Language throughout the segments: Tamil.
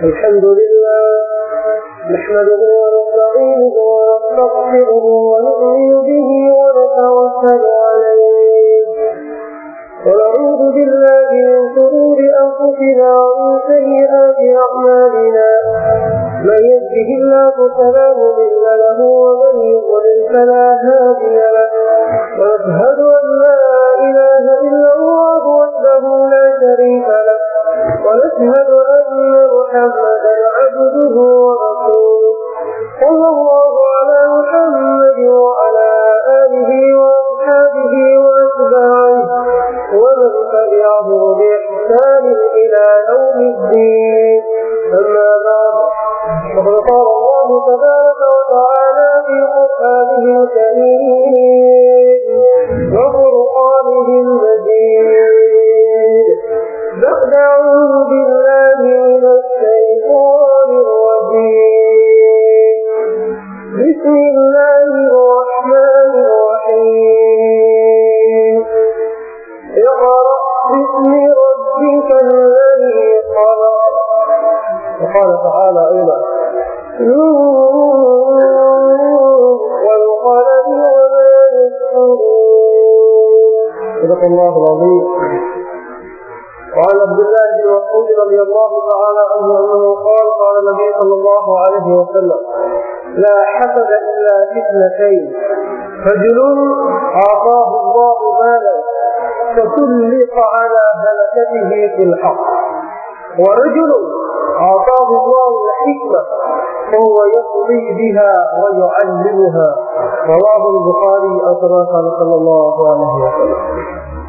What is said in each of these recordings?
الحمد لله نحمده ونستعينه ونستغفره ونؤمن به ونتوكل عليه ونعوذ بالله من شرور انفسنا ومن سيئات اعمالنا من يهده الله فلا مضل له ومن يضلل فلا هادي له ونشهد ان لا اله الا الله وحده لا شريك له ونشهد ان محمدا عبده ورسوله صلى الله على محمد وعلى اله واصحابه واتباعه ومن تبعه باحسان الى يوم الدين اما بعد فقد قال الله تبارك وتعالى في قرانه الكريم وفرقانه المجيد بعد اعوذ بالله من الشيطان الرجيم بسم الله الرحمن الرحيم اقرا باسم ربك الذي خلق وقال تعالى ايضا والقلم وما يسرون صدق الله العظيم وعن عبد الله بن مسعود رضي الله تعالى عنه انه قال قال النبي صلى الله عليه وسلم لا حسد الا في اثنتين رجل اعطاه الله مالا فسلط على هلكته في الحق ورجل اعطاه الله الحكمه فهو يقضي بها ويعلمها رواه البخاري او كما قال صلى الله عليه وسلم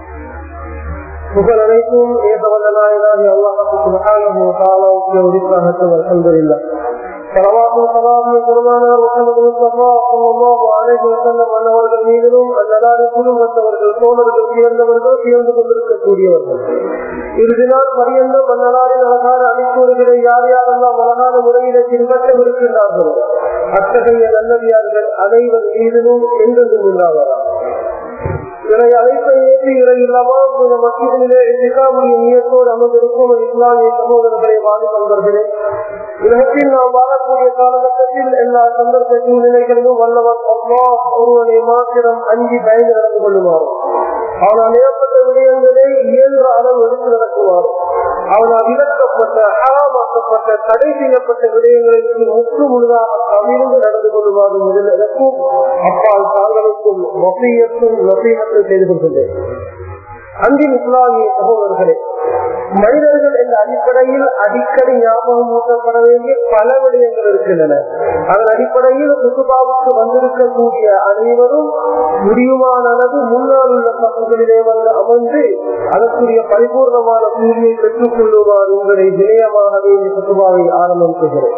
புகழ் அனைத்தும் ஏதவல்ல நாயனாகி அல்லாஹு சுபஹானஹு வ தஆலாவுக்கு உரித்தாகட்டும் அல்ஹம்துலில்லாஹ் ஸலவாத்தும் ஸலாமும் பெருமானார் முஹம்மது முஸ்தஃபா ஸல்லல்லாஹு அலைஹி வஸல்லம் அன்னவர்கள் மீதிலும் அந்நலாருக்கும் மற்றவர்கள் தோழர்கள் சேர்ந்தவர்கள் சேர்ந்து கொண்டிருக்கக்கூடியவர்கள் இறுதி நாள் பரியந்தம் அந்நலாரின் அழகான அனைத்துவர்களை யார் யாரெல்லாம் அழகான முறையில பின்பற்றவிருக்கின்றார்களோ அத்தகைய நல்லவியார்கள் அனைவர் மீதிலும் என்றென்றும் உண்டாவதா இறை அழைப்பை ஏற்றி இறை இல்லாமல் இந்த மத்தியிலே இஸ்லாமிய நியத்தோடு அமர்ந்திருக்கும் இஸ்லாமிய சகோதரர்களை வாதி நண்பர்களே உலகத்தில் நாம் வாழக்கூடிய காலகட்டத்தில் எல்லா சந்தர்ப்ப சூழ்நிலைகளிலும் வல்லவர் அல்லா ஒருவனை மாத்திரம் அஞ்சி பயந்து நடந்து கொள்ளுமாறும் அவனால் ஏற்பட்ட விடயங்களை இயன்ற அளவு எடுத்து நடக்குமாறு அவனால் விளக்கப்பட்ட ஹராமாக்கப்பட்ட தடை செய்யப்பட்ட விடயங்களுக்கு முற்று முழுதாக கவிழ்ந்து நடந்து கொள்ளுமாறு முதல் எனக்கும் அப்பால் தாங்களுக்கும் வசியத்தும் நசீகத்தும் செய்து கொள்கின்றேன் அன்பின் இஸ்லாமிய சகோதரர்களே மனிதர்கள் என்ற அடிப்படையில் அடிக்கடி ஞாபகம் ஊட்டப்பட வேண்டிய பல விடயங்கள் இருக்கின்றன அதன் அடிப்படையில் சுசுபாவுக்கு வந்திருக்கக்கூடிய அனைவரும் முடியுமான அளவு முன்னால் உள்ள பக்கங்களிலே வந்து அமர்ந்து அதற்குரிய பரிபூர்ணமான கூலியை பெற்றுக் கொள்ளுமாறு உங்களை வினயமாகவே இந்த சுசுபாவை ஆரம்பிக்கிறேன்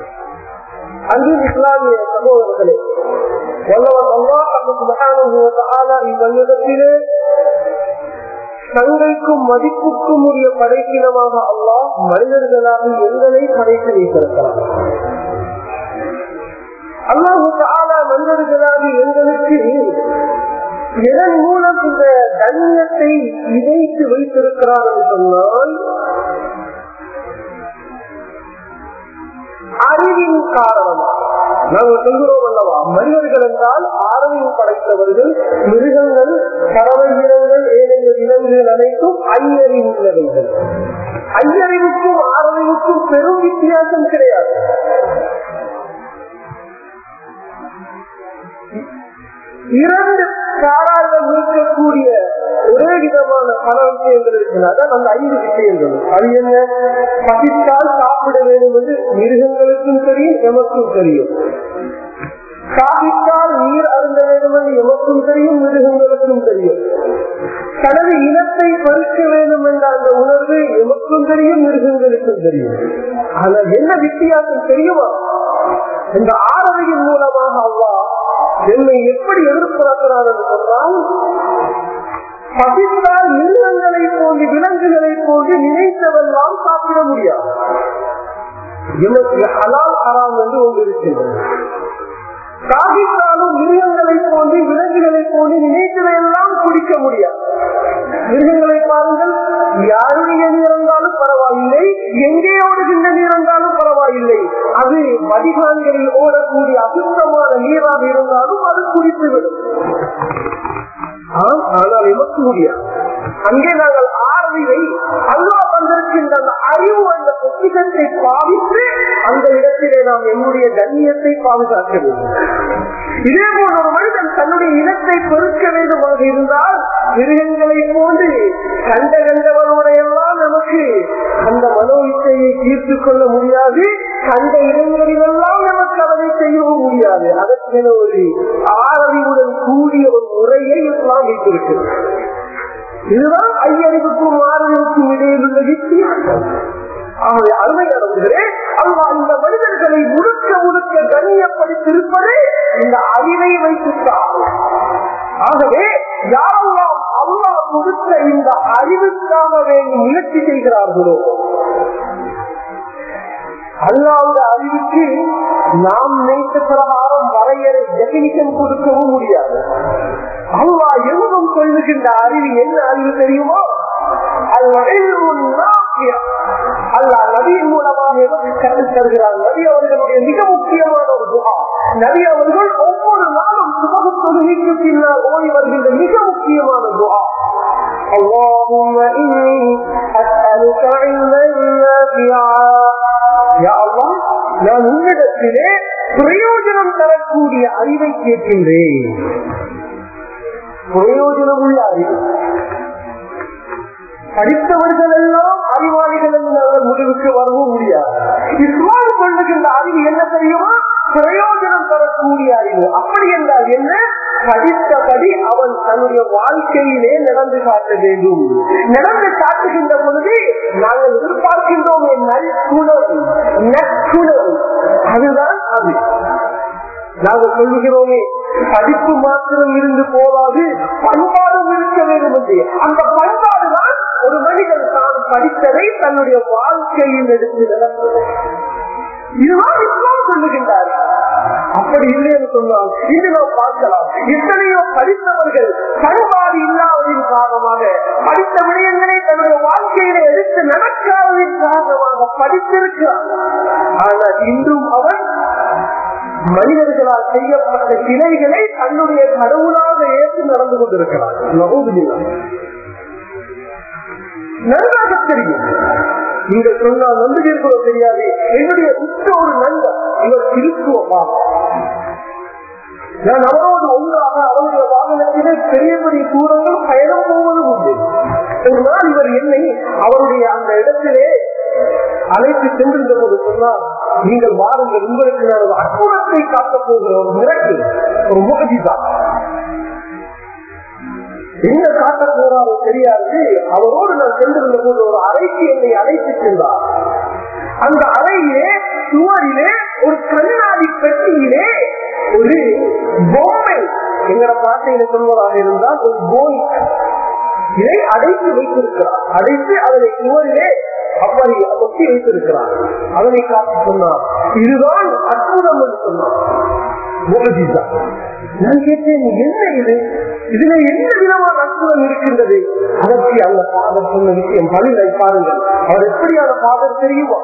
அன்பின் இஸ்லாமிய சகோதரர்களே வல்லவர் அல்லாஹ் இவ்விடத்திலே தங்கைக்கும் மதிப்புக்கும் உரிய படைப்பினமாக அல்லாஹ் மனிதர்களாக எங்களை படைத்து வைத்திருக்கிறார் அல்லாஹு தாலா மனிதர்களாக எங்களுக்கு எதன் மூலம் இந்த தன்யத்தை இணைத்து வைத்திருக்கிறார் என்று சொன்னால் அறிவின் காரணமாக நாங்கள் சொல்கிறோம் அல்லவா மனிதர்கள் என்றால் ஆரம்பியம் படைத்தவர்கள் மிருகங்கள் பறவை இனங்கள் ஏழைய விலங்குகள் அனைத்தும் ஐயறிவு உள்ளவைகள் ஐயறிவுக்கும் ஆரம்பிவுக்கும் பெரும் வித்தியாசம் கிடையாது இரண்டு சாரார்கள் நீக்கக்கூடிய ஒரே விதமான பல விஷயங்கள் இருக்கிறார்கள் அந்த ஐந்து விஷயங்கள் அது என்ன பசித்தால் சாப்பிட வேண்டும் என்று மிருகங்களுக்கும் தெரியும் எமக்கும் தெரியும் சாப்பிட்டால் நீர் அருந்த வேண்டும் என்று எமக்கும் தெரியும் மிருகங்களுக்கும் தெரியும் தனது இனத்தை பறிக்க வேண்டும் என்ற அந்த உணர்வு எமக்கும் தெரியும் மிருகங்களுக்கும் தெரியும் ஆனால் என்ன வித்தியாசம் தெரியுமா இந்த ஆரவையின் மூலமாக அவ்வா என்னை எப்படி எதிர்பார்க்கிறார் என்று சொன்னால் பசித்தால் மிருகங்களை போன்று விலங்குகளை போன்று நினைத்தவெல்லாம் சாப்பிட முடியாது எனக்கு ஹலால் ஹராம் என்று ஒன்று இருக்கின்றது சாகித்தாலும் மிருகங்களை போன்று விலங்குகளை போன்று நினைத்ததையெல்லாம் குடிக்க முடியாது மிருகங்களை பாருங்கள் யாருடைய நீர் இருந்தாலும் பரவாயில்லை எங்கே ஓடுகின்ற நீர் இருந்தாலும் வடிகான்களில் ஓடக்கூடிய அசுத்தமான நீராக இருந்தாலும் அது குடித்துவிடும் ஆம், ஆனால் எமக்கு முடியாது அங்கே நாங்கள் ஆர்வியை அல்லா வந்திருக்கின்ற அந்த அறிவு அந்த பொக்கிஷத்தை பாவித்து அந்த இடத்திலே நாம் என்னுடைய கண்ணியத்தை பாதுகாக்க வேண்டும் இதே போல ஒரு மனிதன் தன்னுடைய இனத்தை பெருக்க வேண்டுமாக இருந்தால் மிருகங்களை போன்று கண்ட கண்டவனோடையெல்லாம் நமக்கு அந்த மனோ இச்சையை தீர்த்து கொள்ள முடியாது கண்ட இடங்களிலெல்லாம் நமக்கு அதனை செய்யவும் முடியாது அதற்கென ஒரு ஆரறிவுடன் கூடிய ஒரு முறையை இஸ்லாம் வைத்திருக்கிறது இதுதான் ஐயறிவுக்கும் ஆறறிவுக்கும் இடையில் உள்ள வித்தியாசம் ஆகவே அருமையானவர்களே அல்லா இந்த மனிதர்களை முழுக்க முழுக்க கண்ணியப்படுத்திருப்பதே இந்த அறிவை வைத்துத்தான் ஆகவே யாரெல்லாம் அல்லா கொடுத்த இந்த அறிவுக்காக வேண்டி முயற்சி செய்கிறார்களோ அல்லாவுட அறிவுக்கு நாம் நினைத்த பிரகாரம் வரையறை டெபினிஷன் கொடுக்கவும் முடியாது அல்லா எங்கும் சொல்லுகின்ற அறிவு என்ன அறிவு தெரியுமா அல்லா நபியின் மூலமாக எதற்கு கற்றுத் தருகிறார் நபி அவர்களுடைய மிக முக்கியமான ஒரு துகா நபி அவர்கள் ஒவ்வொரு நாளும் சுமகு தொழுகைக்கு பின்னால் ஓடி வருகின்ற மிக முக்கியமான துகா اللهم إني أسألك علما نافعا يا الله நான் உன்னிடத்திலே பிரயோஜனம் தரக்கூடிய அறிவை கேட்கின்றேன் பிரயோஜனம் உள்ள அறிவு படித்தவர்கள் எல்லாம் அறிவாளிகள் என்று நாங்கள் முடிவுக்கு வரவும் முடியாது இஸ்லாம் கொள்ளுகின்ற அறிவு என்ன தெரியுமா பிரயோஜனம் தரக்கூடிய அறிவு அப்படி என்றால் என்ன படித்தபடி அவன் தன்னுடைய வாழ்க்கையிலே நடந்து காட்ட வேண்டும் நடந்து காட்டுகின்ற பொழுது நாங்கள் எதிர்பார்க்கின்றோம் நற்குணவு நற்குணவு அதுதான் அது நாங்கள் சொல்லுகிறோமே படிப்பு மாத்திரம் இருந்து போதாது பண்பாடும் இருக்க வேண்டும் என்று அந்த பண்பாடு தான் ஒரு மனிதன் தான் படித்ததை தன்னுடைய வாழ்க்கையில் எடுத்து நடப்பது இதுதான் இஸ்லாம் சொல்லுகின்றார் அப்படி இல்லை என்று சொன்னால் இன்று நாம் பார்க்கலாம் எத்தனையோ படித்தவர்கள் பண்பாடு இல்லாததின் காரணமாக படித்த விடயங்களை தன்னுடைய வாழ்க்கையில எடுத்து நடக்காததின் காரணமாக படித்திருக்கிறார் ஆனால் இன்றும் அவன் மனிதர்களால் செய்யப்பட்ட சிலைகளை தன்னுடைய கடவுளாக ஏற்று நடந்து கொண்டிருக்கிறார் நன்றாக தெரியும் நீங்க சொன்னால் நம்புகிறீர்களோ தெரியாது என்னுடைய உச்ச ஒரு நண்பர் இவர் திருத்துவமா நான் அவரோடு ஒன்றாக அவருடைய வாகனத்திலே பெரிய பெரிய தூரங்கள் பயணம் போவதும் உண்டு ஒரு நாள் இவர் என்னை அவருடைய அந்த இடத்திலே அழைத்து சென்றிருந்த போது சொன்னார் நீங்கள் வாருங்கள் உங்களுக்கு நான் ஒரு அற்புதத்தை காட்டப் போகிற ஒரு மிரட்டு ஒரு முகஜிதா என்ன காட்ட போறாரோ தெரியாது அவரோடு நான் சென்றிருந்த போது ஒரு அறைக்கு என்னை அழைத்து சென்றார் அந்த அறையிலே சுவரிலே ஒரு கண்ணாடி பெட்டியிலே ஒரு பொம்மை எங்கட பாட்டையில சொல்வதாக இருந்தால் ஒரு போய் இதை அடைத்து வைத்திருக்கிறார் அடைத்து அதனை சுவரிலே அப்படி ஒட்டி வைத்திருக்கிறார் அதனை காட்டி சொன்னார் இதுதான் அற்புதம் என்று சொன்னார் நான் கேட்டேன் என்ன இது இதுல என்ன விதமான அற்புதம் இருக்கின்றது அதற்கு அந்த பாதர் சொன்ன விஷயம் பதிலை பாருங்கள் அவர் எப்படியான பாதர் தெரியுமா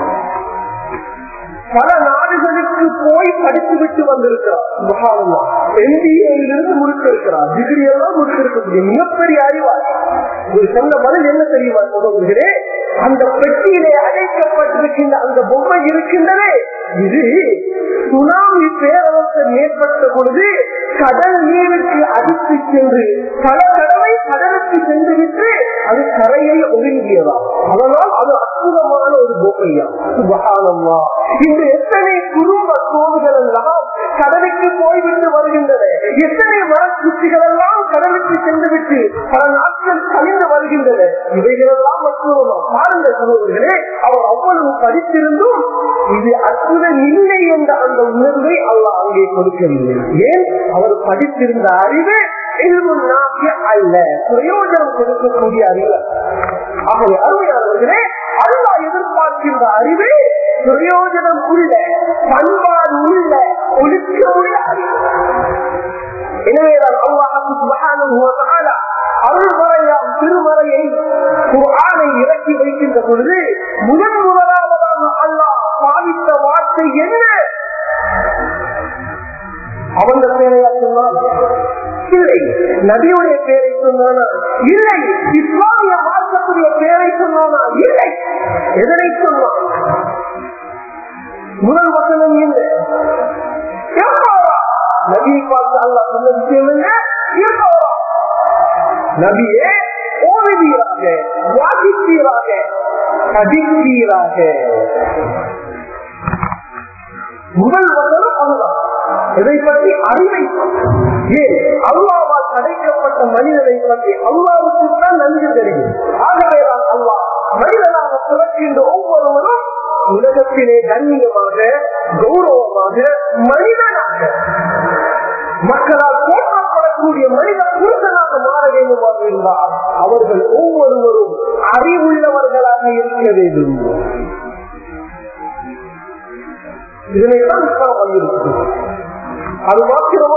பல நாடுகளுக்கு போய் படித்து விட்டு வந்திருக்கிறார் எம்பிஏயிலிருந்து முடித்திருக்கிறார் டிகிரி எல்லாம் முடித்திருக்கக்கூடிய மிகப்பெரிய அறிவார் ஒரு சொன்ன பதில் என்ன தெரியுமா சொல்லுகிறே அந்த பெட்டியிலே அடைக்கப்பட்டிருக்கின்ற அந்த பொம்மை இருக்கின்றனே இது சுனாமி பேரவசம் ஏற்பட்ட பொழுது கடல் நீருக்கு அடித்து சென்று பல தடவை கடலுக்கு சென்று விட்டு அது கரையை ஒதுங்கியதா அதனால் அது அற்புதமான ஒரு பொம்மையா சுபகானம்மா இன்று எத்தனை குடும்ப தோல்கள் எல்லாம் கடலுக்கு போய்விட்டு வருகின்றன எத்தனை மரக்குச்சிகள் எல்லாம் கடலுக்கு சென்று விட்டு பல நாட்கள் கழிந்து வருகின்றன இவைகளெல்லாம் அற்புதமா பாருங்க சகோதரர்களே அவர் அவ்வளவு படித்திருந்தும் இது அற்புதம் இல்லை என்ற அந்த உணர்வை அவர் அங்கே கொடுக்கவில்லை ஏன் அவர் படித்திருந்த அறிவு அல்ல பிரயோஜனம் கொடுக்கக்கூடிய அறிவு ஆகவே அருமையானவர்களே அல்லா எதிர்பார்க்கின்ற அறிவு பிரயோஜனம் உள்ள பண்பாடு உள்ள ஒழுக்கமுள்ள அறிவு எனவேதான் அல்லாஹ் அருள்மறையாம் திருமறையை குரானை இறக்கி வைக்கின்ற பொழுது முதன் முதலாவதாக அல்லாஹ் பாவித்த வார்த்தை என்ன நபியுடைய பேரை சொன்னானா இல்லை இஸ்லாமிய மார்க்கத்துடைய பேரை சொன்னானா இல்லை எதனை சொன்னான் முதல் வசனம் என்ன நபியை பார்த்து அல்லா சொன்ன விஷயம் என்ன நபியே ஓடுவீராக வாசிப்பீராக படிப்பீராக முதல் வசனம் அதுதான் இதை பற்றி அறிவை ஏன் அல்லாவால் படைக்கப்பட்ட மனிதனை பற்றி அல்லாவுக்கு தான் நன்கு தெரியும் ஆகவேதான் அல்லா மனிதனாக பிறக்கின்ற ஒவ்வொருவரும் உலகத்திலே கண்ணியமாக கௌரவமாக மனிதனாக மக்களால் போற்றப்படக்கூடிய மனித புருஷனாக மாற வேண்டுமாக இருந்தால் அவர்கள் ஒவ்வொருவரும் அறிவுள்ளவர்களாக இருக்க வேண்டும் இதனைத்தான் இஸ்லாம் வலியுறுத்தி அது மாத்திரமா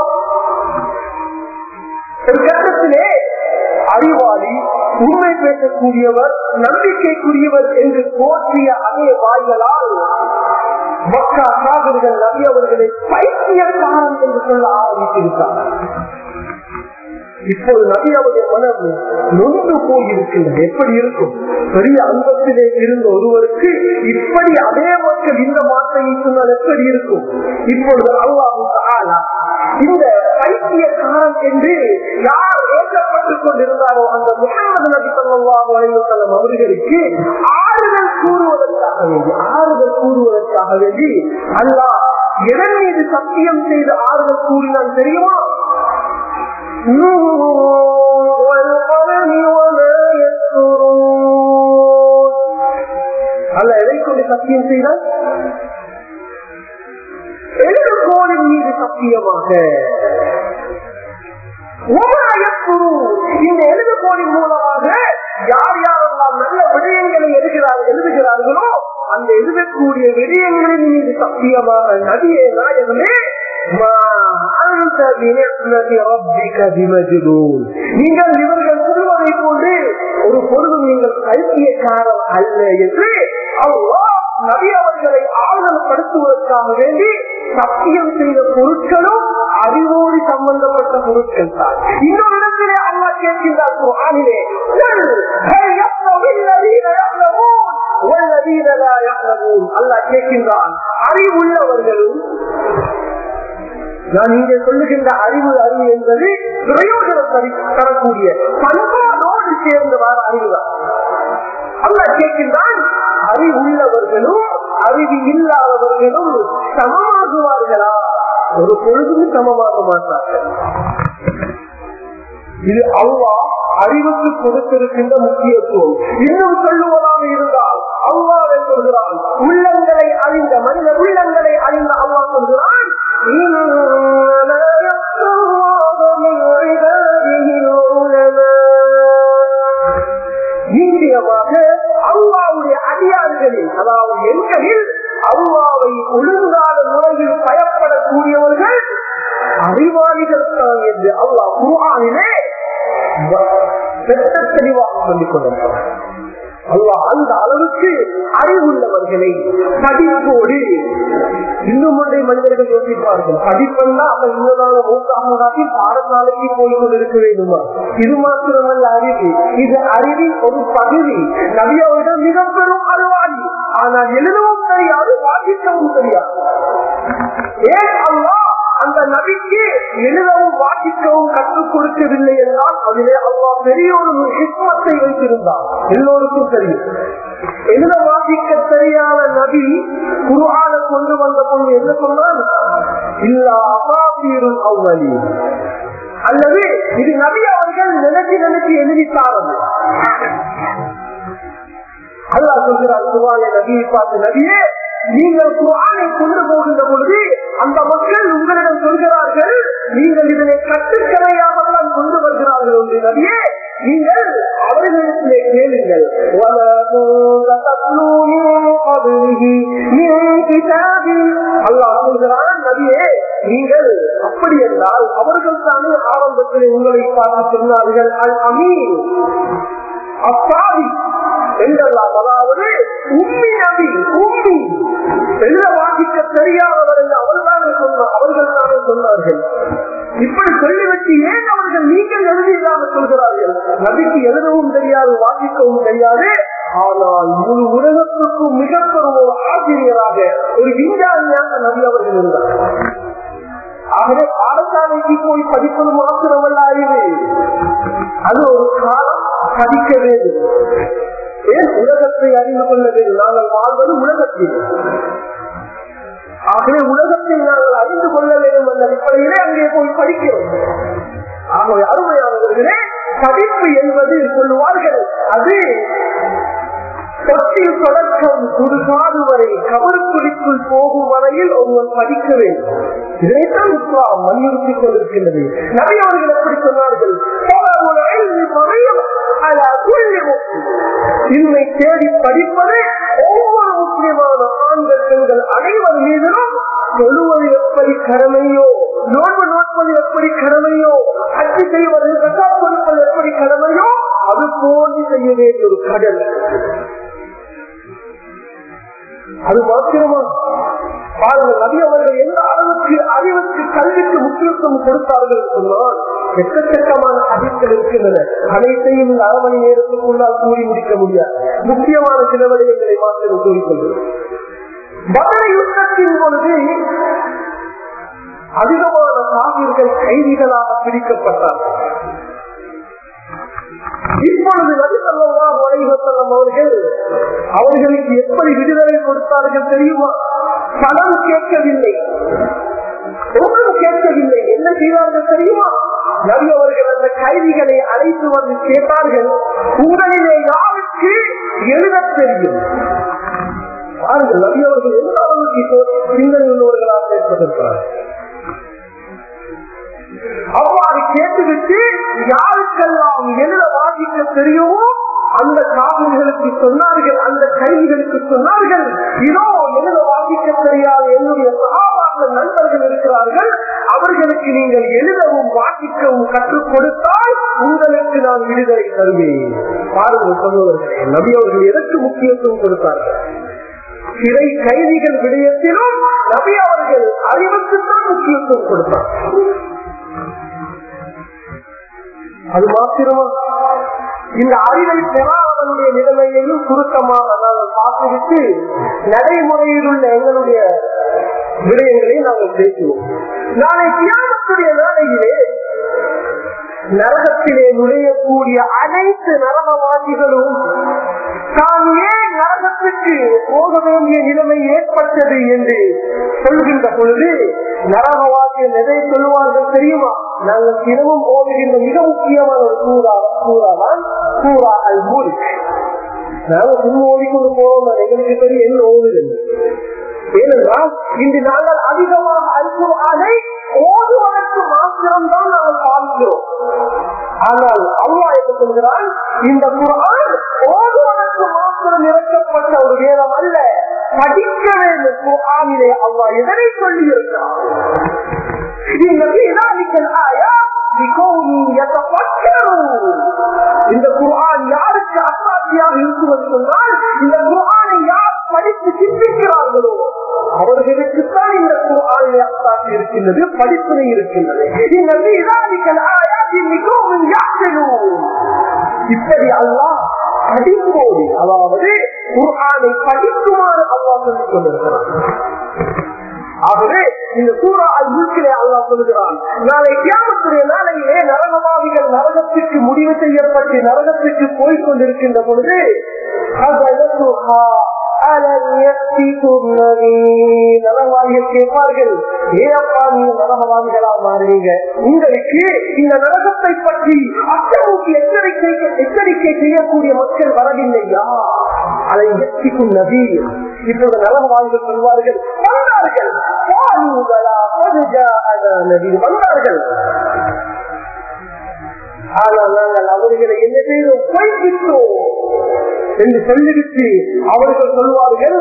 ஒரு கட்டத்திலே அறிவாளி உண்மை பேசக்கூடியவர் நம்பிக்கைக்குரியவர் என்று போற்றிய அதே வாய்களால் மக்கா சாகர்கள் நபி அவர்களை பைத்தியக்காரன் என்று சொல்ல ஆரம்பித்திருக்கிறார் இப்போது நபி அவருடைய மனம் நொந்து போயிருக்கின்றது எப்படி இருக்கும் பெரிய அந்தத்திலே இருந்த ஒருவருக்கு இப்படி அதே மக்கள் இந்த வார்த்தையை சொன்னால் எப்படி இருக்கும் இப்பொழுது அல்லாஹு ஆலா இந்த பைத்தியக்காரன் என்று யார் ஏற்றப்பட்டுக் கொண்டிருந்தாரோ அந்த முகமது நபி சொல்லாஹு அலைவசல்லம் அவர்களுக்கு ஆறுதல் கூறுவதற்காக வேண்டி ஆறுதல் கூறுவதற்காக வேண்டி அல்லாஹ் எதன் மீது சத்தியம் செய்து ஆறுதல் கூறினான் தெரியுமா அல்ல எதை கொண்டு சத்தியம் செய்தால் எழுதுகோளின் மீது சத்தியமாக இந்த எழுதுகோளின் மூலமாக யார் யாரெல்லாம் நல்ல விடயங்களை எழுதுகிறார் எழுதுகிறார்களோ அந்த எழுதக்கூடிய விடயங்களின் மீது சத்தியமாக நதியே நாயகமே நீங்கள் இவர்கள் சொல்வதை கொண்டு ஒரு பொழுதும் நீங்கள் கல்வியக்காரர் அல்ல என்று அவ்வளோ நபி அவர்களை ஆறுதல் படுத்துவதற்காக வேண்டி சத்தியம் செய்த பொருட்களும் அறிவோடு சம்பந்தப்பட்ட பொருட்கள் தான் இன்னொரு இடத்திலே அல்லா கேட்கின்றார் ஆணிலே அல்லா கேட்கின்றான் அறிவுள்ளவர்களும் நான் இங்கே சொல்லுகின்ற அறிவு அறிவு என்பது பிரயோஜனம் தரக்கூடிய பண்பாடோடு சேர்ந்தவாறு அறிவுதான் அல்ல கேட்கின்றான் அறிவுள்ளவர்களும் அறிவு இல்லாதவர்களும் சமமாகுவார்களா ஒரு பொழுதும் சமமாக மாட்டார்கள் இது அவ்வா அறிவுக்கு கொடுத்திருக்கின்ற முக்கியத்துவம் இன்னும் சொல்லுவதாக இருந்தால் அவ்வாறு சொல்கிறான் உள்ளங்களை அறிந்த மனித உள்ளங்களை அறிந்த அவ்வா சொல்கிறான் நிச்சயமாக அல்லாவுடைய அடியார்களில் அதாவது எண்களில் அல்லாவை ஒழுங்கான முறையில் பயப்படக்கூடியவர்கள் அறிவாளிகள் தான் என்று அல்லாஹ் குருவானிலே தெளிவாக சொல்லிக் கொண்டிருக்கிறார் அல்லாஹ் அந்த அளவுக்கு அறிவுள்ளவர்களை படிப்போடு இன்னும் ஒன்றை மனிதர்கள் யோசிப்பார்கள் படிப்பென்னா அந்த இன்னொரு மூத்தாமதாக்கி பாடசாலைக்கு போய் கொண்டிருக்க வேண்டுமா இது மாத்திரமல்ல அறிவு இது அறிவின் ஒரு பகுதி நவியாவிடம் மிக பெரும் அறிவாளி ஆனால் எழுதவும் தெரியாது வாசிக்கவும் தெரியாது ஏன் அல்லா அந்த நபிக்கு எழுதவும் வாசிக்கவும் கற்றுக் கொடுக்கவில்லை என்றால் அதிலே அல்லா பெரிய ஒரு ஹிஸ்மத்தை வைத்திருந்தார் எல்லோருக்கும் தெரியும் எழுத வாசிக்க தெரியாத நபி குருவான கொண்டு வந்த பொண்ணு என்ன சொன்னால் இல்லா அசாபீரும் அவ்வளி அல்லது இது நபி அவர்கள் நினைச்சு நினைச்சு எழுதித்தாரது அல்லா சொல்கிறார் குருவான நபியை பார்த்து நபியே நீங்கள் குரானை கொண்டு போகின்ற பொழுது அந்த மக்கள் உங்களிடம் சொல்கிறார்கள் நீங்கள் இதனை கட்டுக்கதையாகத்தான் கொண்டு வருகிறார்கள் என்று நபியே நீங்கள் அவர்களிடத்திலே கேளுங்கள் அல்லாஹ் சொல்கிறான் நபியே நீங்கள் அப்படி என்றால் அவர்கள் தானே ஆரம்பத்தில் உங்களை பார்த்து சொன்னார்கள் அல் அமீன் அப்பாவி என்றெல்லாம் அதாவது உண்மை நபி உண்மை எழுத வாசிக்க தெரியாதவர் என்று அவர்கள் தானே சொன்னார் அவர்கள் தானே சொன்னார்கள் இப்படி சொல்லிவிட்டு ஏன் அவர்கள் சொல்கிறார்கள் நீங்கள் எழுதியதாக சொல்கிறார்கள் நபிக்கு எழுதவும் தெரியாது வாசிக்கவும் தெரியாது ஆனால் முழு உலகத்துக்கும் மிகப்பெரும் ஒரு ஆசிரியராக ஒரு விஞ்ஞானியாக நபி அவர்கள் இருந்தார்கள் ஆகவே பாடசாலைக்கு போய் படிப்பது மாத்திரமல்ல அறிவு அது ஒரு காலம் படிக்க வேண்டும் ஏன் உலகத்தை அறிந்து கொள்ள வேண்டும் நாங்கள் வாழ்வது உலகத்தில் ஆகவே உலகத்தை நாங்கள் அறிந்து கொள்ள வேண்டும் என்ற அடிப்படையிலே அங்கே போய் படிக்கிறோம் ஆகவே அருமையானவர்களே படிப்பு என்பது சொல்லுவார்கள் அது தொட்டில் தொடக்கம் சுடுகாடு வரை கவருக்குடிக்குள் போகும் வரையில் ஒருவன் படிக்க வேண்டும் இதைத்தான் இஸ்லாம் வலியுறுத்தி கொண்டிருக்கின்றது நிறைய அவர்கள் எப்படி சொன்னார்கள் இன்மை தேடி படிப்பது ஒவ்வொரு முக்கியமான ஆண்கள் பெண்கள் அனைவர் மீதிலும் தொழுவது எப்படி கடமையோ நோன்பு நோட்பது எப்படி கடமையோ அச்சு செய்வது கட்டா கொடுப்பது எப்படி கடமையோ அது போன்று செய்ய வேண்டிய ஒரு கடல் அது மாத்திரமா பாருங்கள் நபி அவர்கள் எந்த அளவுக்கு அறிவுக்கு கல்விக்கு முக்கியத்துவம் கொடுத்தார்கள் சொன்னால் எக்கச்சக்கமான அதிர்கள் இருக்கின்றன அனைத்தையும் இந்த அரை மணி நேரத்துக்குள்ளால் கூறி முடிக்க முடியாது முக்கியமான சில விடயங்களை மாத்திரம் கூறிக்கொள்கிறோம் பதில யுத்தத்தின் பொழுது அதிகமான காவிர்கள் கைதிகளாக பிடிக்கப்பட்டார்கள் இப்பொழுது நபிசல்லா வலைவசல்லம் அவர்கள் அவர்களுக்கு எப்படி விடுதலை கொடுத்தார்கள் தெரியுமா பணம் கேட்கவில்லை ஒன்றும் கேட்கவில்லை என்ன செய்வார்கள் தெரியுமா நபி அவர்கள் அந்த கைதிகளை அழைத்து வந்து கேட்டார்கள் உங்களிலே யாருக்கு எழுத தெரியும் பாருங்கள் நபி அவர்கள் எந்த அளவுக்கு சிந்தனை உள்ளவர்களாக கேட்பதற்காக அவ்வாறு கேட்டுவிட்டு யாருக்கெல்லாம் எழுத வாசிக்க தெரியுமோ அந்த காவிர்களுக்கு சொன்னார்கள் அந்த கைதிகளுக்கு சொன்னார்கள் இதோ எழுத வாசிக்க தெரியாத என்னுடைய சகாபாக்கள் நண்பர்கள் இருக்கிறார்கள் அவர்களுக்கு நீங்கள் எழுதவும் வாசிக்கவும் கற்றுக் கொடுத்தால் உங்களுக்கு நான் விடுதலை தருவேன் பாருங்கள் சொல்லுவர்களே நபி அவர்கள் எதற்கு முக்கியத்துவம் கொடுத்தார்கள் சிறை கைதிகள் விடயத்திலும் நபி அவர்கள் அறிவுக்குத்தான் முக்கியத்துவம் கொடுத்தார் அது மாத்திரமா இந்த அறிவை பெறாதவனுடைய நிலைமையையும் சுருக்கமாக நாங்கள் பார்த்துவிட்டு நடைமுறையில் உள்ள எங்களுடைய விடயங்களை நாங்கள் பேசுவோம் நாளை தியானத்துடைய நாளையிலே நரகத்திலே நுழையக்கூடிய அனைத்து நரகவாசிகளும் தான் ஏன் நரகத்துக்கு போக வேண்டிய நிலைமை ஏற்பட்டது என்று சொல்கின்ற பொழுது நரகவாசிகள் எதை சொல்லுவார்கள் தெரியுமா நாங்கள் தினமும் ஓடுகின்ற மிக முக்கியமான ஒரு கூறா கூறாதான் கூறா அல் முல்க் நாங்க சும்மா ஓடிக்கொண்டு போறோம் எங்களுக்கு தெரியும் என்ன ஓடுது ஏனென்றால் இன்று நாங்கள் அதிகமாக அல்குவானை ஓதுவதற்கு மாத்திரம்தான் நாங்கள் பாதிக்கிறோம் ஆனால் அல்லா என்ன சொல்கிறான் இந்த குரான் ஓதுவதற்கு மாத்திரம் இறக்கப்பட்ட ஒரு வேதம் அல்ல படிக்க வேண்டும் குரானிலே அல்லா எதனை சொல்லி இருக்கிறான் இந்த குரான் யாருக்கு அசாத்தியாக இருக்குவது சொன்னால் இந்த குரானை யார் படித்து சிந்திக்கிறார்களோ அவர்களுக்குத்தான் இந்த குரானிலே அசாத்தி இருக்கின்றது படிப்பினை இருக்கின்றது இந்த மீதானிகள் ஆயாதி மிகவும் யாத்திரும் இப்படி அல்லா படிப்போடு அதாவது குரானை படிக்குமாறு அல்லா சொல்லிக் கொண்டிருக்கிறார் ஆகவே இந்த சூறா முழுக்கிலே அல்லா சொல்கிறான் நாளை தியாகத்துடைய நாளையிலே நரகவாதிகள் நரகத்திற்கு முடிவு செய்யப்பட்டு நரகத்திற்கு போய்கொண்டிருக்கின்ற பொழுது நரகவாதிகள் கேட்பார்கள் ஏப்பா நீங்க நரகவாதிகளா மாறுறீங்க உங்களுக்கு இந்த நரகத்தை பற்றி அச்சமூட்டி எச்சரிக்கை எச்சரிக்கை செய்யக்கூடிய மக்கள் வரவில்லையா அதை எச்சிக்கும் நபி இப்போது நரகவாதிகள் சொல்வார்கள் வந்தார்கள் வந்தார்கள் ஆனால் நாங்கள் அவர்களை என்ன செய்தோம் பொய்ப்பித்தோம் என்று சொல்லிவிட்டு அவர்கள் சொல்வார்கள்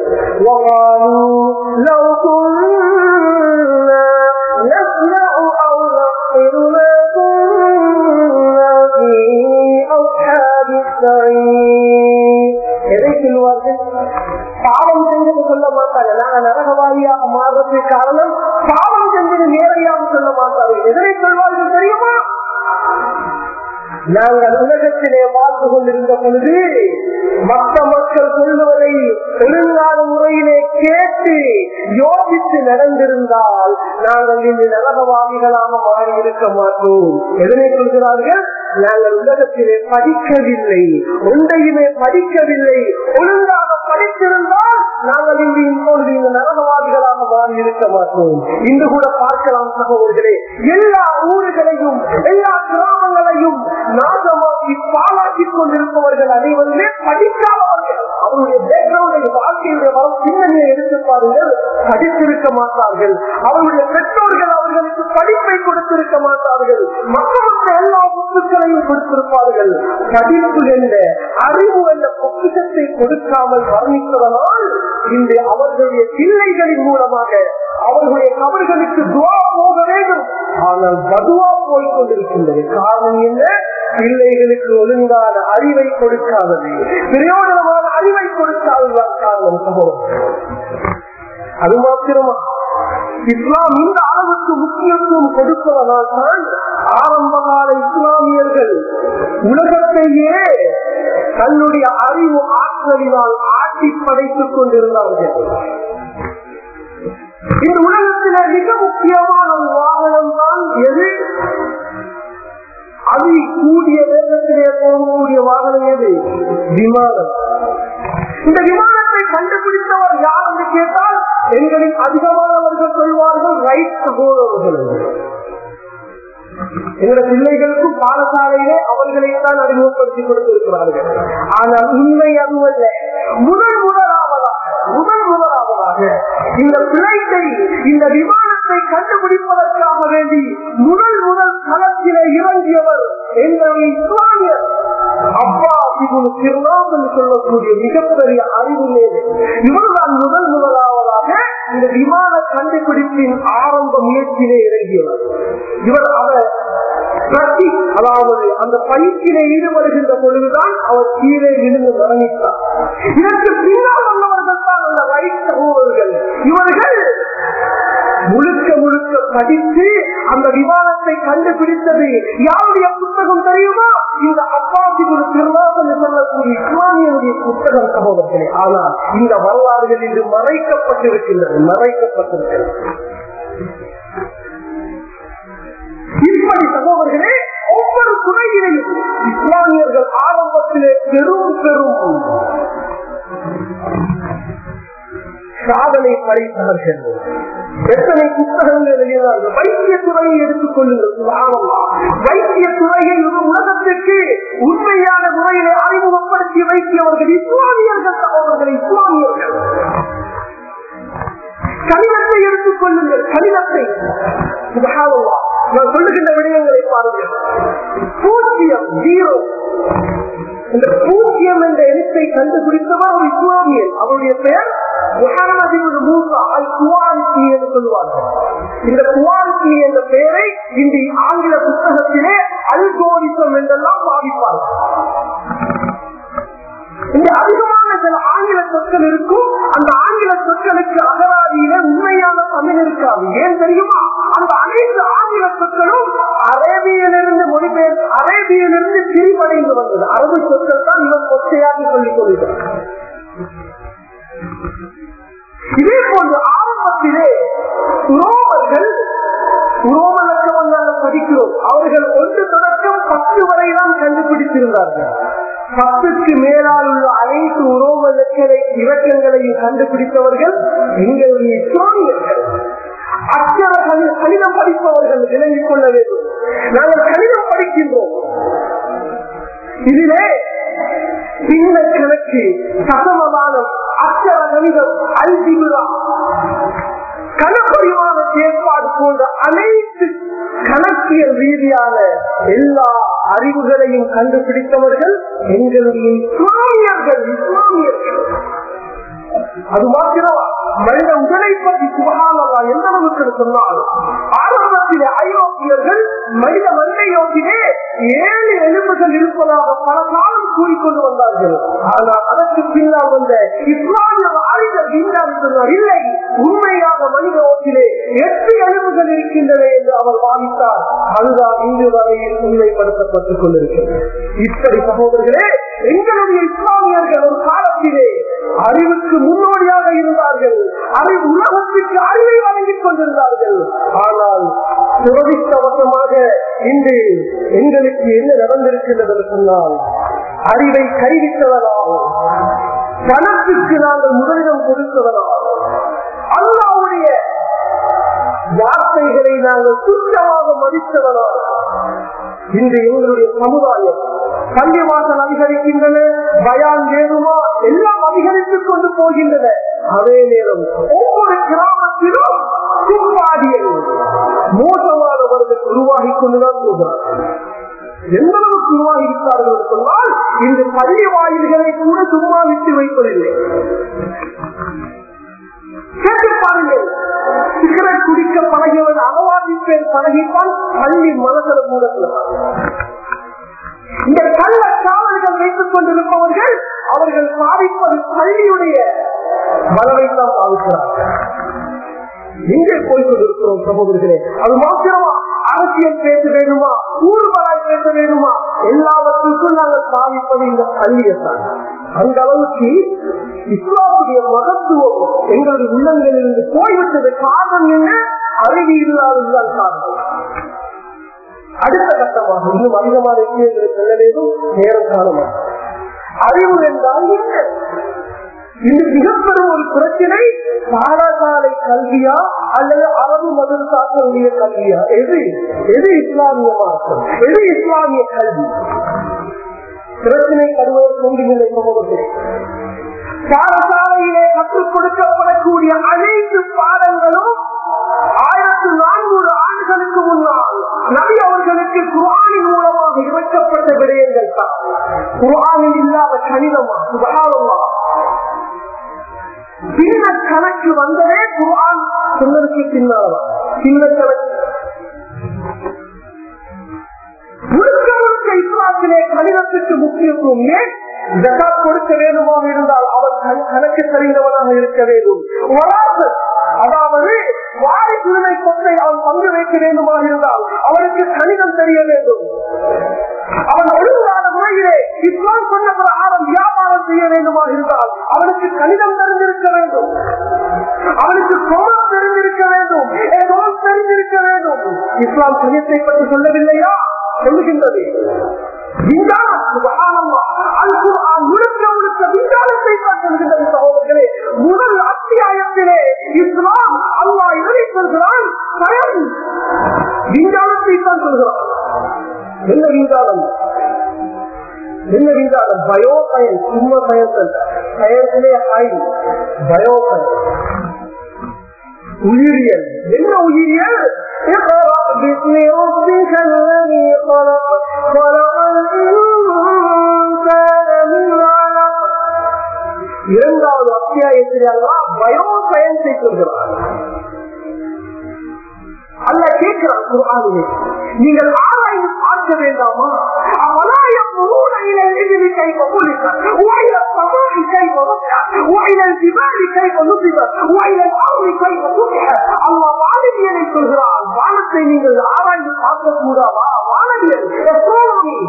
எதை சொல்வார்கள் பாவம் செஞ்சது சொல்ல மாட்டாங்க நாங்க நரகவாதியாக மாறுறதுக்கு காரணம் பாவம் செஞ்சது நேரடியாக சொல்ல மாட்டார்கள் எதனை சொல்வார்கள் தெரியுமா நாங்கள் உலகத்திலே வாழ்ந்து கொண்டிருந்த பொழுது மற்ற மக்கள் சொல்லுவதை ஒழுங்கான முறையிலே கேட்டு யோசித்து நடந்திருந்தால் நாங்கள் இன்று நரகவாதிகளாக மாறி இருக்க மாட்டோம் எதனை சொல்கிறார்கள் நாங்கள் உலகத்திலே படிக்கவில்லை ஒன்றையுமே படிக்கவில்லை ஒழுங்காக படித்திருந்தால் நாங்கள் இங்கு இப்பொழுது இந்த நரகவாதிகளாக மாறி இருக்க மாட்டோம் இன்று கூட பார்க்கலாம் சகோதரர்களே எல்லா ஊர்களையும் எல்லா கிராமங்களையும் நாசமாக்கி பாழாக்கிக் கொண்டிருப்பவர்கள் அனைவருமே படிக்காதவர்கள் அவருடைய பேக்ரவுண்டை வாழ்க்கையுடைய வளம் பின்னணியை எடுத்து பாருங்கள் படித்திருக்க மாட்டார்கள் அவருடைய பெற்றோர்கள் அவர்களுக்கு படிப்பை கொடுத்திருக்க மாட்டார்கள் மக்களுக்கு எல்லா சொத்துக்களையும் கொடுத்திருப்பார்கள் படிப்பு என்ற அறிவு என்ற பொக்கிஷத்தை கொடுக்காமல் வர்ணிப்பதனால் இன்று அவர்களுடைய பிள்ளைகளின் மூலமாக அவர்களுடைய கபர்களுக்கு துவா போக வேண்டும் ஆனால் பதுவா போய் கொண்டிருக்கின்றது காரணம் என்ன பிள்ளைகளுக்கு ஒழுங்கான அறிவை கொடுக்காதது பிரயோஜனமான அறிவை கொடுக்காததுதான் காரணம் சகோதரர் அது மாத்திரமா இஸ்லாம் இந்த அளவுக்கு முக்கியத்துவம் கொடுப்பதனால் தான் ஆரம்பகால இஸ்லாமியர்கள் உலகத்தையே தன்னுடைய அறிவு ஆற்றலினால் ஆட்டி படைத்துக் கொண்டிருந்தார்கள் இந்த உலகத்தில மிக முக்கியமான ஒரு வாகனம் தான் எது அது கூடிய வேகத்திலே போகக்கூடிய வாகனம் எது விமானம் இந்த விமானத்தை கண்டுபிடித்தவர் யார் என்று கேட்டால் எங்களில் அதிகமானவர்கள் சொல்வார்கள் ரைட் சகோதரர்கள் எங்களோட பிள்ளைகளுக்கும் பாடசாலையிலே அவர்களைத்தான் அறிமுகப்படுத்தி கொடுத்திருக்கிறார்கள் ஆனால் உண்மை அதுவல்ல முதல் முதலாவதாக முதல் முதலாவதாக இந்த பிளைட்டை இந்த விமானத்தை கண்டுபிடிப்பதற்காக வேண்டி முதல் முதல் களத்திலே இறங்கியவர் எங்களுடைய இஸ்லாமியர் அப்பா இவனு திருநாம் என்று சொல்லக்கூடிய மிகப்பெரிய அறிவு மேது இவர்தான் முதல் முதலாவதாக இந்த விமான கண்டுபிடிப்பின் ஆரம்ப முயற்சியிலே இறங்கியவர் இவர் அவர் கட்டி அதாவது அந்த பயிற்சியிலே ஈடுபடுகின்ற பொழுதுதான் அவர் கீழே விழுந்து மரணித்தார் இதற்கு பின்னால் வந்தவர்கள் தான் அந்த ரைட் சகோதரர்கள் இவர்கள் முழுக்க முழுக்க படித்து அந்த விமானத்தை கண்டுபிடித்தது யாருடைய புத்தகம் தெரியுமா இந்த அப்பாசி ஒரு திருநாதன் சொல்லக்கூடிய இஸ்லாமியனுடைய புத்தகம் சகோதரர்களே ஆனால் இந்த வரலாறுகள் இன்று மறைக்கப்பட்டிருக்கின்றது மறைக்கப்பட்டிருக்கிறது இப்படி சகோதரர்களே ஒவ்வொரு துறையிலையும் இஸ்லாமியர்கள் ஆரம்பத்திலே பெரும் பெரும் சாதனை படைத்தவர்கள் எத்தனை புத்தகங்கள் எழுதினார்கள் வைத்திய துறையை எடுத்துக் கொள்ளுங்கள் வைத்திய துறையை ஒரு உலகத்திற்கு உண்மையான முறையிலே அறிமுகப்படுத்தி வைத்தியவர்கள் இஸ்லாமியர்கள் சகோதரர்கள் இஸ்லாமியர்கள் கணிதத்தை எடுத்துக் கொள்ளுங்கள் கணிதத்தை சுபஹானல்லாஹ். நான் சொல்லுகின்ற விடயங்களை பாருங்கள் பூஜ்ஜியம் ஜீரோ இந்த பூஜ்ஜியம் என்ற எழுத்தை கண்டுபிடித்தவர் ஒரு இஸ்லாமியன் அவருடைய பெயர் முகமது மூசா அல் குவாலிட்டி என்று சொல்லுவார்கள் இந்த குவாலிட்டி என்ற பெயரை இந்த ஆங்கில புத்தகத்திலே அல்கோரிசம் என்றெல்லாம் பாதிப்பார்கள் இந்த அதிகமான சில ஆங்கில சொற்கள் இருக்கும் அந்த ஆங்கில சொற்களுக்கு அகராதியிலே உண்மையான தமிழ் இருக்காது ஏன் தெரியுமா அந்த அனைத்து ஆங்கில சொற்களும் அரேபியிலிருந்து மொழிபெயர் அரேபியிலிருந்து திரிவடைந்து வந்தது அரபு சொற்கள் தான் இவர் கொச்சையாக சொல்லிக் கொள்கிறார் இதே போன்று ஆரம்பத்திலே ரோமர்கள் ரோம லட்சம் நாங்கள் படிக்கிறோம் அவர்கள் ஒன்று தொடக்கம் பத்து வரை தான் கண்டுபிடித்திருந்தார்கள் பத்துக்கு மேலால் உள்ள அனைத்து உரோம லட்சணை இலக்கங்களையும் கண்டுபிடித்தவர்கள் எங்களுடைய இஸ்லாமியர்கள் அச்சர கணி- கணிதம் படிப்பவர்கள் விளங்கிக் கொள்ள வேண்டும் நாங்கள் கணிதம் படிக்கின்றோம் இதிலே சின்ன கணக்கு சசமதானம் அச்சர கணிதம் அல்ஜிபுரா கணப்பரிமான செயற்பாடு போன்ற அனைத்து கணக்கியல் ரீதியான எல்லா அறிவுகளையும் கண்டுபிடித்தவர்கள் எங்களுடைய இஸ்லாமியர்கள் இஸ்லாமியர்கள் அது மாத்திரமா மனித உடலை பற்றி சுபகானல்லா எந்த அளவுக்கு சொன்னால் ஆரம்ப காலத்திலே ஐரோப்பியர்கள் மனித மண்டையோட்டிலே ஏழு எலும்புகள் இருப்பதாக பல காலம் கூறிக்கொண்டு வந்தார்கள் ஆனால் அதற்கு பின்னால் வந்த இஸ்லாமிய அறிஞர் விஞ்ஞானி சொன்னார் இல்லை உண்மையாக மனித ஓட்டிலே எட்டு எலும்புகள் இருக்கின்றன என்று அவர் வாதித்தார் அதுதான் இன்று வரையில் உண்மைப்படுத்தப்பட்டுக் கொண்டிருக்கிறது இப்படி சகோதரர்களே எங்களுடைய இஸ்லாமியர்கள் ஒரு காலத்திலே அறிவுக்கு முன்னோடியாக இருந்தார்கள் அறிவு உலகத்திற்கு அறிவை வழங்கிக் கொண்டிருந்தார்கள் ஆனால் துரதிஷ்டவசமாக இன்று எங்களுக்கு என்ன நடந்திருக்கின்றது என்று சொன்னால் அறிவை கைவிட்டதனால் பணத்துக்கு நாங்கள் முதலிடம் கொடுத்ததனால் அல்லாவுடைய வார்த்தைகளை நாங்கள் துச்சமாக மதித்ததனால் இன்று எங்களுடைய சமுதாயம் பள்ளிவாசல் அதிகரிக்கின்றன பயான் வேணுமா எல்லாம் அதிகரித்துக் கொண்டு போகின்றன அதே நேரம் ஒவ்வொரு கிராமத்திலும் துப்பாடியல் மோசமானவர்கள் உருவாகி கொண்டுதான் போகிறார் எந்த அளவுக்கு உருவாகிவிட்டார்கள் என்று சொன்னால் இந்த பள்ளி வாயில்களை கூட சும்மா விட்டு வைப்பதில்லை கேட்டு பாருங்கள் சிகரெட் குடிக்க பழகியவன் அகவாதி பேர் பழகிப்பான் பள்ளி மனசல கூட இந்த கள்ள காவல்கள் வைத்துக் கொண்டிருப்பவர்கள் அவர்கள் பாதிப்பது பள்ளியுடைய மனதைத்தான் பாதிக்கிறார்கள் எங்கே போய் கொண்டிருக்கிறோம் சகோதரர்களே அது மாத்திரமா அரசியல் பேச வேணுமா ஊர்வலாய் பேச வேணுமா எல்லாவற்றுக்கும் நாங்கள் சாதிப்பது இந்த பள்ளியைத்தான் அந்த அளவுக்கு இஸ்லாமுடைய மகத்துவம் எங்களுடைய உள்ளங்களிலிருந்து போய்விட்டது காரணம் என்ன அறிவு இல்லாததுதான் காரணம் அடுத்த கட்டமாக இன்னும் அதிகமான விஷயங்களை செல்ல வேண்டும் நேரம் காணமாக அறிவு என்றால் என்ன இது மிகப்பெரும் ஒரு பிரச்சனை பாடசாலை கல்வியா அல்லது அரபு மதரசாக்களுடைய கல்வியா எது எது இஸ்லாமிய மாற்றம் எது இஸ்லாமிய கல்வி பிரச்சனை கருவர் கொண்டுகளை சமூகத்தில் பாடசாலையிலே கற்றுக் கொடுக்கப்படக்கூடிய அனைத்து பாடங்களும் ஆயிரத்தி நானூறு ஆண்டுகளுக்கு முன்னால் நபி அவர்களுக்கு குரானின் மூலமாக இறக்கப்பட்ட விடயங்கள் தான் குரானில் இல்லாத கணிதமா சுகாரமா சின்ன கணக்கு வந்ததே குரான் சொன்னதுக்கு பின்னால்தான் சின்ன கணக்கு முழுக்க முழுக்க இஸ்லாத்திலே கணிதத்துக்கு முக்கியத்துவம் ஏன் ஜகாத் கொடுக்க வேண்டுமாக இருந்தால் அவர் கணக்கு தெரிந்தவனாக இருக்க வேண்டும் வராசு அதாவது வாரி உரிமை சொத்தை அவன் பங்கு வைக்க வேண்டுமாக இருந்தால் அவனுக்கு கணிதம் தெரிய வேண்டும் அவன் ஒழுங்கான முறையிலே இஸ்லாம் சொன்ன பிரகாரம் வியாபாரம் செய்ய வேண்டுமாக இருந்தால் அவனுக்கு கணிதம் தெரிந்திருக்க வேண்டும் அவனுக்கு கோலம் தெரிந்திருக்க வேண்டும் கோலம் தெரிந்திருக்க வேண்டும் இஸ்லாம் கணிதத்தை பற்றி சொல்லவில்லையா சொல்லுகின்றது விஞ்ஞானம் முழுக்க முழுக்க விஞ்ஞானத்தை தான் சொல்கின்றது சகோதரர்களே முதல் அத்தியாயத்திலே இஸ்லாம் அல்லா எதை சொல்கிறான் பயன் விஞ்ஞானத்தை தான் சொல்கிறான் என்ன விஞ்ஞானம் என்ன விஞ்ஞானம் பயோ பயன் சும்மா பயன் பயத்திலே ஆய்வு பயோ பயன் உயிரியல் என்ன உயிரியல் اقرأ باسم ربك الذي خلق خلق الإنسان من علق இரண்டாவது அத்தியாயத்தில் அல்லா பயோ சயின்ஸை சொல்கிறார் அல்ல கேட்கிறான் குரானிலே நீங்கள் ஆராய்ந்து பார்க்க வேண்டாமா அவலாய பொருள் إلى الإبل كيف خلقت وإلى السماء كيف رفعت وإلى الجبال كيف نصبت وإلى الأرض كيف فتحت الله வானவியலை சொல்கிறான் வானத்தை நீங்கள் ஆராய்ந்து பார்க்க கூடாதா வானவியல் astronomy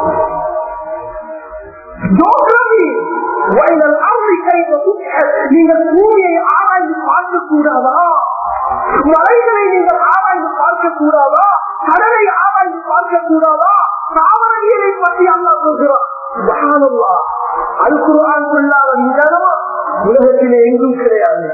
geography وإلى الأرض كيف فتحت நீங்கள் பூமியை ஆராய்ந்து பார்க்க கூடாதா மலைகளை நீங்கள் ஆராய்ந்து பார்க்க கூடாதா கடலை ஆராய்ந்து பார்க்க கூடாதா தாவரவியலை பற்றி அல்லா சொல்கிறான் அல் குரான் சொல்லாத விஞ்ஞானமா உலகத்திலே எங்கும் கிடையாது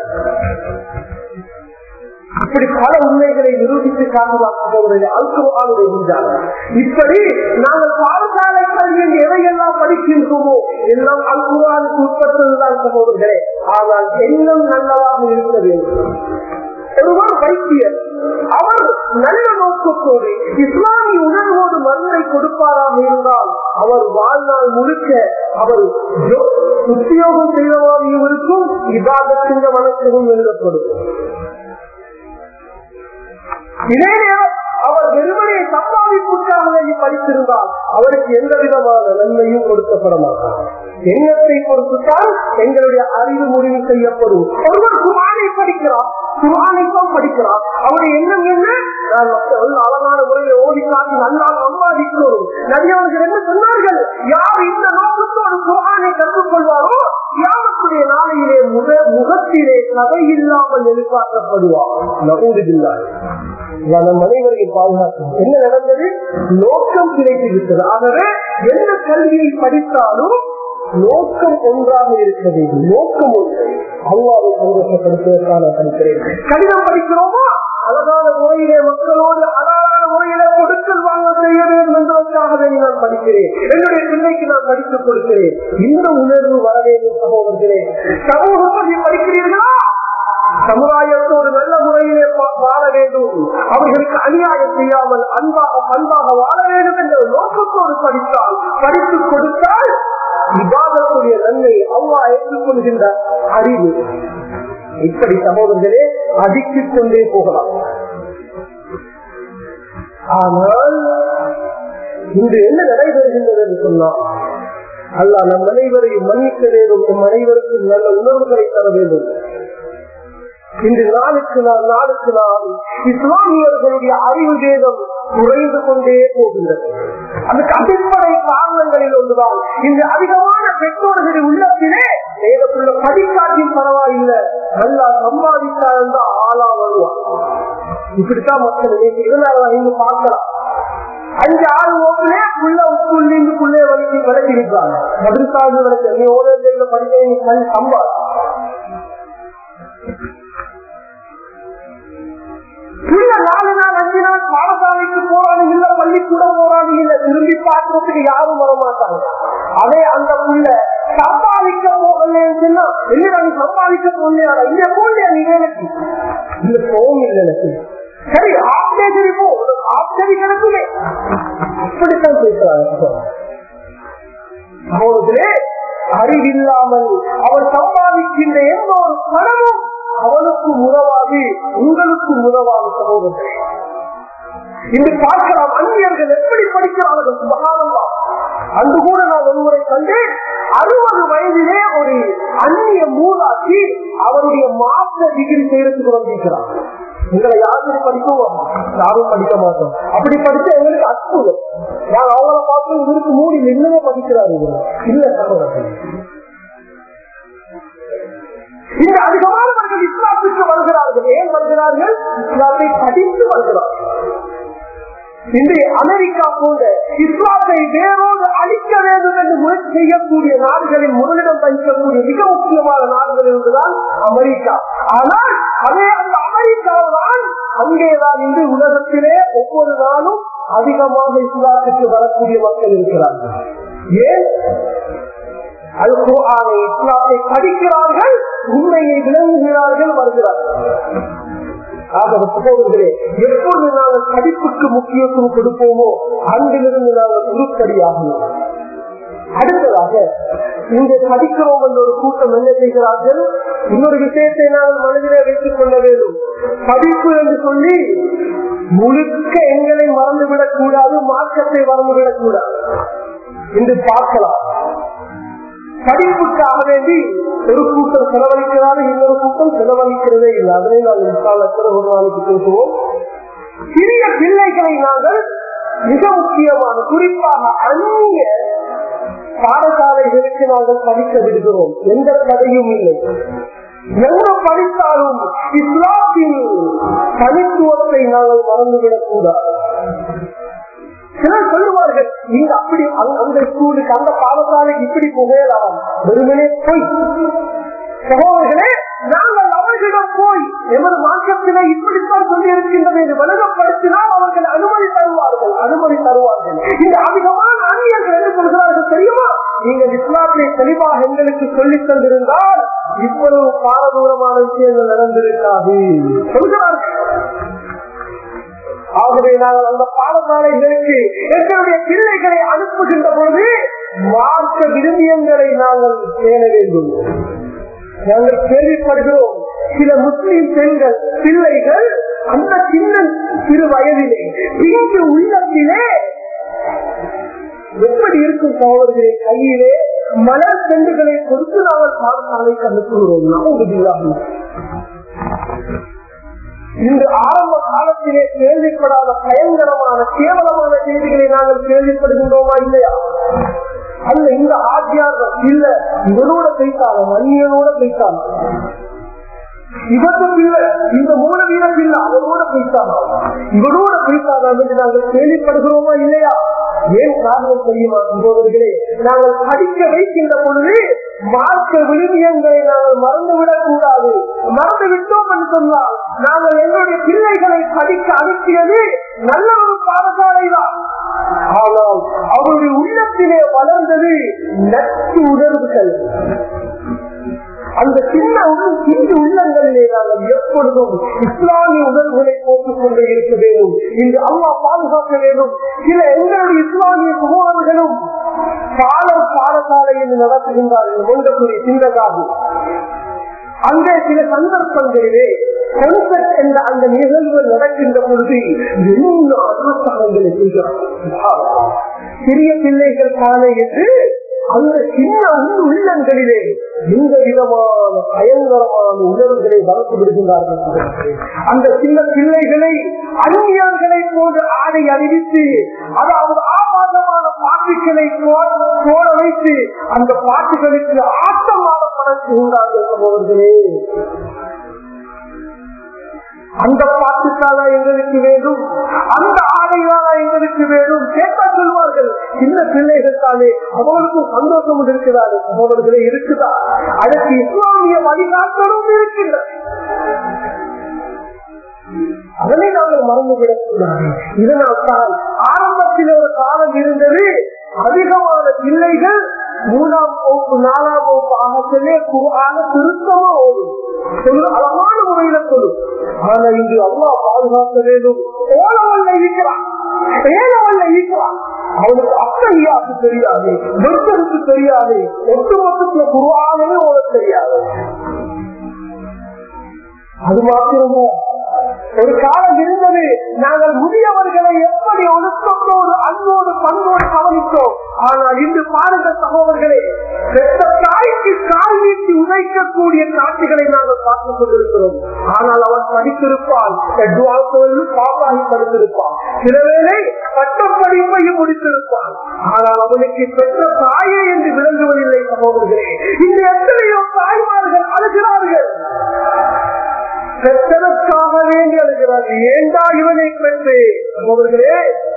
இப்படி பல உண்மைகளை நிரூபித்து காட்டுவாங்க அல்குவானுடைய விஞ்ஞானம் இப்படி நாங்கள் பாடசாலை கல்வியில் எதையெல்லாம் படிக்கின்றோமோ எல்லாம் அல்குவானுக்கு உட்பட்டதுதான் சகோதரர்களே ஆனால் எண்ணம் நல்லதாக இருக்க வேண்டும் ஒருவர் வைத்தியர் அவர் நல்ல நோக்கத்தோடு இஸ்லாமிய உணர்வோடு மருந்தை கொடுப்பாராக இருந்தால் அவர் வாழ்நாள் முழுக்க அவர் உத்தியோகம் செய்தவாகவும் இருக்கும் இவாதத்தின் வணக்கமும் எழுதப்படும் இதே நேரம் சம்பாதிப்புக்காக வேண்டி படித்திருந்தால் அவருக்கு எந்த விதமான நன்மையும் கொடுக்கப்பட மாட்டார் எண்ணத்தை பொறுத்துத்தான் எங்களுடைய அறிவு முடிவு செய்யப்படும் ஒருவர் குரானை படிக்கிறார் குரானை தான் படிக்கிறார் அவருடைய எண்ணம் என்ன நான் மக்கள் அழகான முறையில் ஓடி காட்டி நல்லா சம்பாதிக்கிறோம் நபியவர்கள் என்ன சொன்னார்கள் யார் இந்த நோக்கத்தோடு குரானை கற்றுக்கொள்வாரோ யாருக்குடைய நாளையிலே முக முகத்திலே கதை இல்லாமல் எதிர்பார்க்கப்படுவார் நகூறுகின்றார் நம் அனைவரையும் பாதுகாக்கும் என்ன நடந்தது நோக்கம் கிடைத்து விட்டது ஆகவே எந்த கல்வியை படித்தாலும் நோக்கம் ஒன்றாக இருக்க வேண்டும் நோக்கம் ஒன்று அல்லாவை சந்தோஷப்படுத்துவதற்காக நான் படிக்கிறேன் கடிதம் படிக்கிறோமா அழகான முறையிலே மக்களோடு அழகான முறையிலே கொடுக்கல் வாங்க செய்ய வேண்டும் என்பதற்காக வேண்டி நான் படிக்கிறேன் என்னுடைய பிள்ளைக்கு நான் படித்துக் கொடுக்கிறேன் இந்த உணர்வு வர வேண்டும் சமூகத்திலே சமூகம் பற்றி படிக்கிறீர்களா சமுதாயத்தோடு நல்ல முறையிலே வா- வாழ வேண்டும் அவர்களுக்கு அநியாயம் செய்யாமல் அன்பாக பண்பாக வாழ வேண்டும் என்ற நோக்கத்தோடு படித்தால் படித்துக் கொடுத்தால் விவாதத்துடைய நன்மை அவ்வா ஏற்றுக்கொள்கின்ற அறிவு இப்படி சமூகங்களே அதிக்கிக் கொண்டே போகலாம் ஆனால் இன்று என்ன நடைபெறுகின்றது என்று சொன்னால் அல்லாஹ் நம் அனைவரையும் மன்னிக்க வேண்டும் நம் அனைவருக்கும் நல்ல உணர்வுகளை தர வேண்டும் இன்று நாளுக்கு நாள் நாளுக்கு நாள் இஸ்லாமியர்களுடைய அறிவு வேதம் குறைந்து கொண்டே போகின்றது அதுக்கு அடிப்படை காரணங்களில் ஒன்றுதான் இன்று அதிகமான பெற்றோர்களின் உள்ளத்திலே வேதத்துள்ள படிக்காட்டின் பரவாயில்லை நல்லா சம்பாதித்தால் தான் ஆளா வருவார் இப்படித்தான் மக்கள் நினைச்சு இதனால இங்கு பார்க்கலாம் அஞ்சு ஆறு ஓட்டுல உள்ள உட்குள்ளிருந்து புள்ளே வலிக்கு விலகி இருக்கிறாங்க மதுரசாமி விளக்கு நீ ஓடுறதுல படிக்க நீ கண் சம்பாதி புள்ள நாலு நாள் அஞ்சு நாள் பாடசாலைக்கு போறாங்க இல்ல பள்ளிக்கூடம் போறாங்க இல்ல திரும்பி பார்க்கறதுக்கு யாரும் வர மாட்டாங்க அதே அந்த புள்ள சம்பாதிக்க போகலன்னு இல்ல நீ சம்பாதிக்க போகலையா இங்க போகலையா நீ வேலைக்கு இல்ல போகும் இல்லை எனக்கு சரி ஆப்டே சரி போ ஆப்டரி கிடக்குமே அப்படித்தான் பேசுறாங்க அவர்களே அறிவில்லாமல் அவர் சம்பாதிக்கின்ற எந்த ஒரு பணமும் அவனுக்கு உறவாகி உங்களுக்கு உறவாக சகோதரர்களே இன்று பார்க்கலாம் அந்நியர்கள் எப்படி படிக்கிறார்கள் சுபகானந்தா அன்று கூட நான் ஒருவரை கண்டேன் அறுபது வயதிலே ஒரு அந்நிய மூலாக்கி அவருடைய மாஸ்டர் டிகிரி செய்யறதுக்கு வந்திருக்கிறார் எங்களை யாரும் படிக்கவும் யாரும் படிக்க மாட்டோம் அப்படி படிச்சா எங்களுக்கு அற்புதம் நான் அவங்கள பார்த்து இவருக்கு மூடி என்னவே படிக்கிறாரு இவர் இல்ல சகோதரர்கள் இந்த அதிகமானவர்கள் இஸ்லாத்துக்கு வருகிறார்கள் ஏன் வருகிறார்கள் இஸ்லாத்தை படித்து வருகிறார்கள் இன்றைய அமெரிக்கா போன்ற இஸ்லாத்தை வேரோடு அழிக்க வேண்டும் என்று முயற்சி செய்யக்கூடிய நாடுகளில் முதலிடம் வகிக்கக்கூடிய மிக முக்கியமான நாடுகள் என்றுதான் அமெரிக்கா ஆனால் அதே அந்த அமெரிக்காதான் அங்கேதான் இன்று உலகத்திலே ஒவ்வொரு நாளும் அதிகமாக இஸ்லாத்துக்கு வரக்கூடிய மக்கள் இருக்கிறார்கள் ஏன் அது குர்ஆனை இஸ்லாத்தை படிக்கிறார்கள் உண்மையை விளங்குகிறார்கள் வருகிறார்கள் ஆகவே சகோதரர்களே எப்பொழுது நாங்கள் படிப்புக்கு முக்கியத்துவம் கொடுப்போமோ அங்கிலிருந்து நாங்கள் உருப்படியாகும் அடுத்ததாக இங்கே படிக்கிறோம் என்ற ஒரு கூட்டம் என்ன செய்கிறார்கள் இன்னொரு விஷயத்தை நாங்கள் மனதிலே வைத்துக் கொள்ள வேண்டும் படிப்பு என்று சொல்லி முழுக்க எங்களை மறந்துவிடக் கூடாது மார்க்கத்தை மறந்துவிடக் கூடாது என்று பார்க்கலாம் படிப்புக்காக வேண்டி ஒரு கூட்டம் செலவழிக்கிறாரு இன்னொரு கூட்டம் செலவழிக்கிறதே இல்லை அதனை நாங்கள் விசாலத்தில் ஒரு நாளைக்கு பேசுவோம் சிறிய பிள்ளைகளை நாங்கள் மிக முக்கியமான குறிப்பாக அந்நிய பாடசாலைகளுக்கு நாங்கள் படிக்க விடுகிறோம் எந்த தடையும் இல்லை எங்க படித்தாலும் இஸ்லாத்தின் தனித்துவத்தை நாங்கள் மறந்துவிடக் கூடாது சிலர் சொல்லுவார்கள் நீங்க அப்படி அந்த- அந்த ஸ்கூலுக்கு அந்த பாடசாலைக்கு இப்படி புகையலாம் வெறுமனே போய் சகோதரர்களே நாங்கள் அவர்களிடம் போய் எமது மார்க்கத்திலே இப்படித்தான் சொல்லி இருக்கின்றது என்று விலகப்படுத்தினால் அவர்கள் அனுமதி தருவார்கள் அனுமதி தருவார்கள் இந்த அதிகமான அந்நியர்கள் என்ன சொல்கிறார்கள் தெரியுமா நீங்கள் இஸ்லாத்தை தெளிவாக எங்களுக்கு சொல்லித் தந்திருந்தால் இவ்வளவு பாரதூரமான விஷயங்கள் நடந்திருக்காது சொல்கிறார்கள் ஆகவே நாங்கள் அந்த பாடசாலைகளுக்கு எங்களுடைய பிள்ளைகளை அனுப்புகின்ற பொழுது மார்க்க விரும்பியங்களை நாங்கள் பேண வேண்டும் நாங்கள் கேள்விப்படுகிறோம் சில முஸ்லிம் பெண்கள் பிள்ளைகள் அந்த சின்ன சிறு வயதிலே பிஞ்சு உள்ளத்திலே எப்படி இருக்கும் சகோதரர்களே கையிலே மலர் செண்டுகளை கொடுத்து நாங்கள் பாடசாலை கண்டுகொள்கிறோம் நமக்கு இன்று ஆரம்ப காலத்திலே கேள்விப்படாத பயங்கரமான கேவலமான செய்திகளை நாங்கள் கேள்விப்படுகின்றோமா இல்லையா அல்ல இந்த ஆட்சியார்கள் இல்ல இவனோட பேசாலும் அந்நியனோட பேசாலும் இவனும் இல்ல இந்த மூல வீரம் இல்ல அவனோட பேசாதான் இவனோட பேசாதான் என்று நாங்கள் கேள்விப்படுகிறோமா இல்லையா ஏன் காரணம் தெரியுமா சகோதரர்களே நாங்கள் படிக்க வைக்கின்ற பொழுது மார்க்க விழுமியங்களை நாங்கள் மறந்துவிடக் கூடாது மறந்து விட்டோம் என்று சொன்னால் நாங்கள் எங்களுடைய பிள்ளைகளை படிக்க அனுப்பியது நல்ல ஒரு பாடசாலை தான் ஆனால் அவருடைய உள்ளத்திலே வளர்ந்தது நட்பு உணர்வுகள் அந்த சின்ன உள்ள- சிறிய உள்ளங்களிலே நாங்கள் எப்பொழுதும் இஸ்லாமிய உணர்வுகளை போட்டுக் கொண்டே இருக்க வேண்டும் இன்று அம்மா பாதுகாக்க வேண்டும் சில எங்களுடைய இஸ்லாமிய சகோதரர்களும் பாடல் பாடசாலை என்று நடத்துகின்றார்கள் ஒன்றக்கூடிய சின்னதாக அங்கே சில சந்தர்ப்பங்களிலே கொன்செப்ட் என்ற அந்த நிகழ்வு நடக்கின்ற பொழுது என்ன அனுஷ்டானங்களை செய்கிறார் சிறிய பிள்ளைகள் காண என்று அந்த சின்ன உள் உள்ளங்களிலே எந்த விதமான பயங்கரமான உணர்வுகளை வளர்த்து விடுகின்றார்கள் அந்த சின்ன பிள்ளைகளை அந்நியர்களை போன்று ஆடை அறிவித்து அதாவது ஆபாசமான பாட்டுகளை போ- போட வைத்து அந்த பாட்டுகளுக்கு ஆட்டமாக படச்சுகின்றார்கள் சகோதரர்களே அந்த பாட்டுக்கான எங்களுக்கு வேண்டும் அந்த ஆடைகான எங்களுக்கு வேண்டும் கேட்டா சொல்வார்கள் சின்ன பிள்ளைகள் தானே அவர்களுக்கும் சந்தோஷம் இருக்கிறாரு சகோதரர்களே இருக்குதா அதற்கு இஸ்லாமிய வழிகாட்டலும் இருக்கின்றது அதனை நாங்கள் மறந்துவிடக் கூடாது இதனால் தான் ஆரம்பத்தில் ஒரு காலம் இருந்தது அதிகமான பிள்ளைகள் மூணாம் வகுப்பு நாலாம் வகுப்பு ஆகத்திலே குரான திருத்தமா ஓடும் சொல்லு அழகான முறையில சொல்லும் ஆனா இன்று அம்மா பாதுகாக்க வேண்டும் ஓலவல்ல இருக்கிறான் ஏலவல்ல இருக்கிறான் அவனுக்கு அப்பையாக்கு தெரியாது வெட்டருக்கு தெரியாது ஒட்டு மொத்தத்துல குருவானே ஓட தெரியாது அது மாத்திரமோ ஒரு காலம் இருந்தது நாங்கள் முதியவர்களை எப்படி ஒழுக்கத்தோடு அன்போடு பண்போடு கவனித்தோம் ஆனால் இன்று பாருங்கள் சகோதரர்களே பெற்ற தாய்க்கு கால் நீட்டி உதைக்கக்கூடிய காட்சிகளை நாங்கள் பார்த்துக் கொண்டிருக்கிறோம் ஆனால் அவன் படித்திருப்பான் பாப்பாகி படித்திருப்பான் சிலவேளை பட்ட படிப்பையும் முடித்திருப்பான் ஆனால் அவனுக்கு பெற்ற தாயே என்று விளங்குவதில்லை சகோதரர்களே இந்த எத்தனையோ தாய்மார்கள் அழுகிறார்கள் பெற்றதற்காக வேண்டி அழுகிறார்கள் ஏண்டா இவனை பெற்று சகோதரர்களே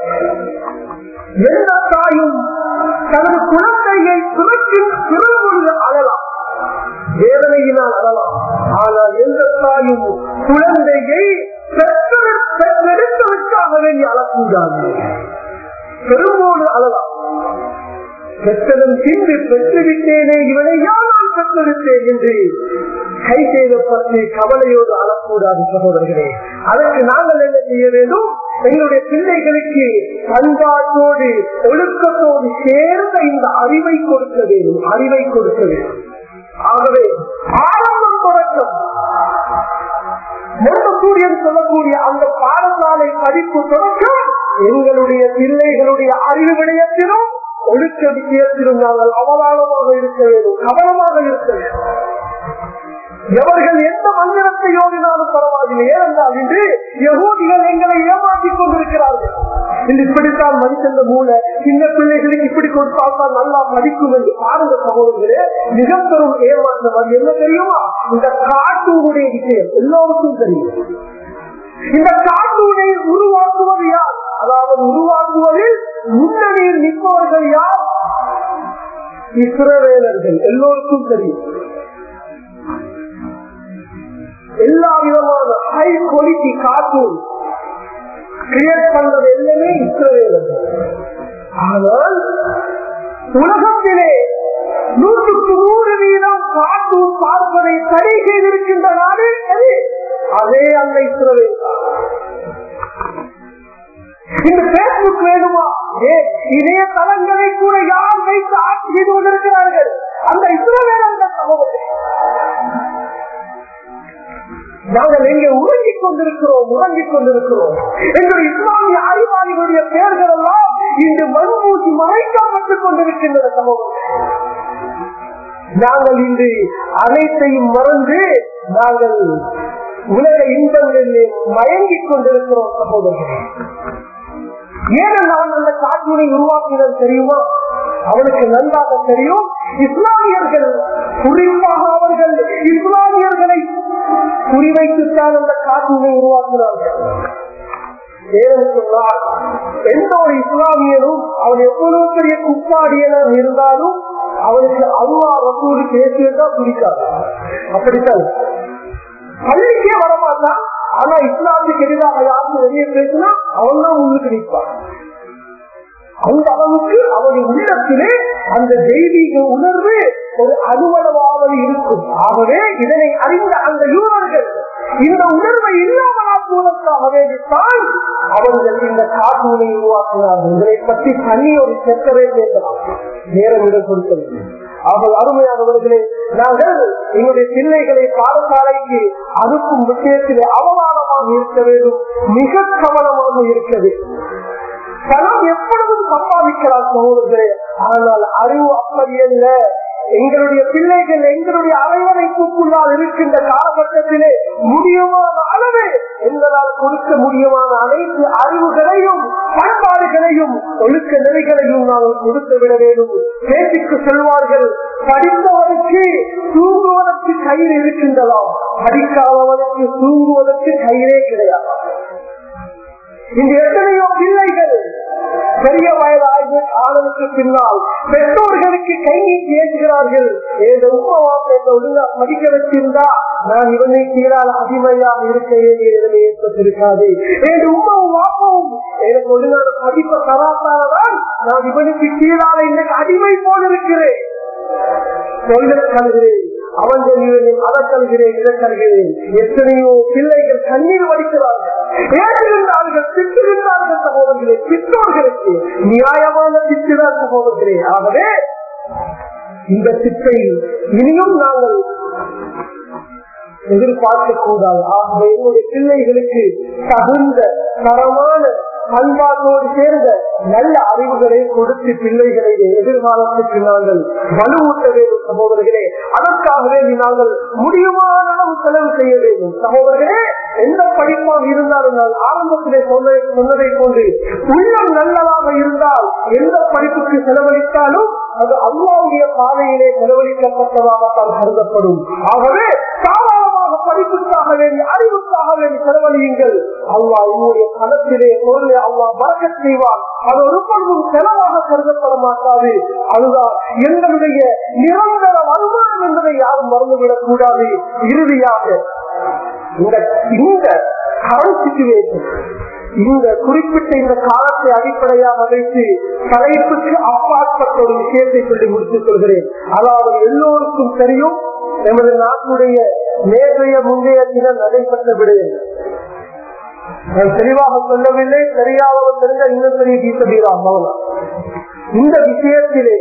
எந்த தாயும் தனது குழந்தையை சுரக்கின் சுரம்பொழுது அழலாம் வேதனையினால் அழலாம் ஆனால் எந்த தாயும் குழந்தையை பெற்றத- பெற்றெடுத்ததற்காக வேண்டி அழக்கூடாது பெரும்போடு அழலாம் பெற்றதன் பின்பு பெற்றுவிட்டேனே இவனை யார் நான் பெற்றெடுத்தேன் என்று கை செய்தப்பட்டு கவலையோடு அழக்கூடாது சகோதரர்களே அதற்கு நாங்கள் என்ன செய்ய வேண்டும் எங்களுடைய பிள்ளைகளுக்கு பண்பாட்டோடு ஒழுக்கத்தோடு சேர்ந்த இந்த அறிவை கொடுக்க வேண்டும் அறிவை கொடுக்க வேண்டும் ஆகவே ஆரம்பம் தொடக்கம் சூரியன் சொல்லக்கூடிய அந்த பாடசாலை படிப்பு தொடக்கம் எங்களுடைய பிள்ளைகளுடைய அறிவு விடயத்திலும் ஒழுக்க விஷயத்திலும் நாங்கள் அவதானமாக இருக்க வேண்டும் கவனமாக இருக்க வேண்டும் எவர்கள் எந்த மந்திரத்தை யோகினாலும் பரவாயில்லை ஏனென்றால் இன்று யகூதிகள் எங்களை ஏமாற்றிக் கொண்டிருக்கிறார்கள் இன்று இப்படித்தான் மனுஷன் மூல சின்ன பிள்ளைகளுக்கு இப்படி கொடுத்தால்தான் நல்லா படிக்கும் என்று பாருங்க சகோதரர்களே மிக பெரும் ஏமாற்றம் அது என்ன தெரியுமா இந்த காட்டூருடைய விஷயம் எல்லோருக்கும் தெரியும் இந்த காட்டூனை உருவாக்குவது யார் அதாவது உருவாக்குவதில் முன்னணியில் நிற்பவர்கள் யார் இஸ்ரவேலர்கள் எல்லோருக்கும் தெரியும் எல்லா விதமான ஹை குவாலிட்டி கார்ட்டூன் கிரியேட் பண்றது எல்லாமே இஸ்ரவேலர்கள் ஆனால் உலகத்திலே நூற்றுக்கு நூறு வீதம் கார்ட்டூன் பார்ப்பதை தடை செய்திருக்கின்ற நாடு எது அதே அந்த இஸ்ரவேல் தான் இந்த பேஸ்புக் வேணுமா ஏ இதே தளங்களை கூட யார் வைத்து ஆட்சி செய்து கொண்டிருக்கிறார்கள் அந்த இஸ்ரவேல் அந்த சமூகத்தை நாங்கள் எங்கே உறங்கிக் கொண்டிருக்கிறோம் உறங்கிக் கொண்டிருக்கிறோம் எங்களுடைய இஸ்லாமிய அறிவாளிகளுடைய பெயர்கள் எல்லாம் இன்று மண்மூசி மறைக்கப்பட்டுக் கொண்டிருக்கின்றன சமூகம் நாங்கள் இன்று அனைத்தையும் மறந்து நாங்கள் உலக இன்பங்களிலே மயங்கிக் கொண்டிருக்கிறோம் சகோதரர்கள் ஏனென்றால் அந்த காட்சியை உருவாக்கினது தெரியுமா அவனுக்கு நன்றாக தெரியும் இஸ்லாமியர்கள் குறிப்பாக அவர்கள் இஸ்லாமியர்களை குறிவைத்துத்தான் அந்த காட்சியை உருவாக்கினார்கள் ஏன்னு சொன்னால் எந்த ஒரு இஸ்லாமியரும் அவன் எவ்வளவு பெரிய குப்பாடியனாக இருந்தாலும் அவனுக்கு அல்லா ரசூல் பேசியதான் பிடிக்காது அப்படித்தான் பள்ளிக்கே வரமாட்டான் ஆனா இஸ்லாத்துக்கு எதிராக யாரும் வெளியே பேசினா அவன் தான் முன்னுக்கு நிற்பான் அந்த அளவுக்கு அவருடைய உள்ளத்திலே அந்த தெய்வீக உணர்வு ஒரு அலுவலவாவது இருக்கும் ஆகவே இதனை அறிந்த அந்த யூரர்கள் இந்த உணர்வை இல்லாமலாக்குவதற்காக வேண்டித்தான் அவர்கள் இந்த கார்ட்டூனை உருவாக்கினார்கள் இதனை பற்றி தனி ஒரு செக்கவே பேசலாம் நேரம் இடம் கொடுத்தது அவர்கள் அருமையானவர்களே நாங்கள் எங்களுடைய பிள்ளைகளை பாடசாலைக்கு அனுப்பும் விஷயத்திலே அவமானமாக இருக்க வேண்டும் மிக கவனமாக இருக்க வேண்டும் பணம் எப்பொழுதும் சம்பாதிக்கலாம் சகோதரர்களே ஆனால் அறிவு அப்படி அல்ல எங்களுடைய பிள்ளைகள் எங்களுடைய அரவணைப்புக்குள்ளால் இருக்கின்ற காலகட்டத்திலே முடியுமான அளவு எங்களால் கொடுக்க முடியுமான அனைத்து அறிவுகளையும் பண்பாடுகளையும் ஒழுக்க நெறிகளையும் நாங்கள் கொடுத்து விட வேண்டும் பேச்சுக்கு செல்வார்கள் படித்தவனுக்கு தூங்குவதற்கு கயிறு இருக்கின்றதாம் படிக்காதவனுக்கு தூங்குவதற்கு கயிறே கிடையாது இந்த எத்தனையோ பிள்ளைகள் பெரிய வயதாகி ஆனதுக்கு பின்னால் பெற்றோர்களுக்கு கை நீட்டி ஏற்றுகிறார்கள் என் உமா வாப்பத்தை ஒழுங்கா படிக்க வச்சிருந்தா நான் இவனை கீழால் அடிமையாக இருக்க வேண்டிய நிலைமை ஏற்பட்டிருக்காது என் உமாவும் வாப்பவும் எனக்கு ஒழுங்கான படிப்பை தராத்தால்தான் நான் இவனுக்கு கீழால இன்னைக்கு அடிமை போல் இருக்கிறேன் சொல்ல கல்கிறேன் அவன் சொல்கிறேன் அதை கல்கிறேன் இதை கல்கிறேன் எத்தனையோ பிள்ளைகள் கண்ணீர் வடிக்கிறார்கள் ஏற்றிருந்தார்கள் திட்டிருந்தார்கள் சகோதரர்களே திட்டோர்களுக்கு நியாயமான திட்டுதான் சகோதரர்களே ஆகவே இந்த திட்டை இனியும் நாங்கள் எதிர்பார்க்க கூடாது ஆகவே என்னுடைய பிள்ளைகளுக்கு தகுந்த தரமான பண்பாட்டோடு சேர்ந்த நல்ல அறிவுகளை கொடுத்து பிள்ளைகளை எதிர்காலத்துக்கு நாங்கள் வலுவூட்ட வேண்டும் சகோதரர்களே அதற்காகவே நாங்கள் முடியுமான அளவு செலவு செய்ய வேண்டும் சகோதரர்களே எந்த படிப்பாக இருந்தாலும் நான் ஆரம்பத்திலே சொன்ன சொன்னதை போன்று உள்ளம் நல்லதாக இருந்தால் எந்த படிப்புக்கு செலவழித்தாலும் அது அல்லாவுடைய பாதையிலே செலவழிக்கப்பட்டதாகத்தான் கருதப்படும் ஆகவே தாராளமாக படிப்புக்காக வேண்டி அறிவுக்காக வேண்டி செலவழியுங்கள் அல்லா என்னுடைய கணத்திலே பொருளை அல்லா பறக்க செய்வார் அது ஒரு பொழுதும் செலவாக கருதப்பட மாட்டாது அதுதான் எங்களுடைய நிரந்தர வருமானம் என்பதை யாரும் மறந்துவிடக் கூடாது இறுதியாக இந்த இந்த கரண்ட் சிச்சுவேஷன் இந்த குறிப்பிட்ட இந்த காலத்தை அடிப்படையாக வைத்து தலைப்புக்கு அப்பாற்பட்ட ஒரு விஷயத்தை சொல்லி முடித்துக் கொள்கிறேன் அதாவது எல்லோருக்கும் தெரியும் எமது நாட்டுடைய நேற்றைய முந்தைய தினம் நடைபெற்ற விடயங்கள் நான் தெளிவாக சொல்லவில்லை தெரியாதவர் தெரிந்த இன்னும் பெரிய கீசபீராம் இந்த விஷயத்திலே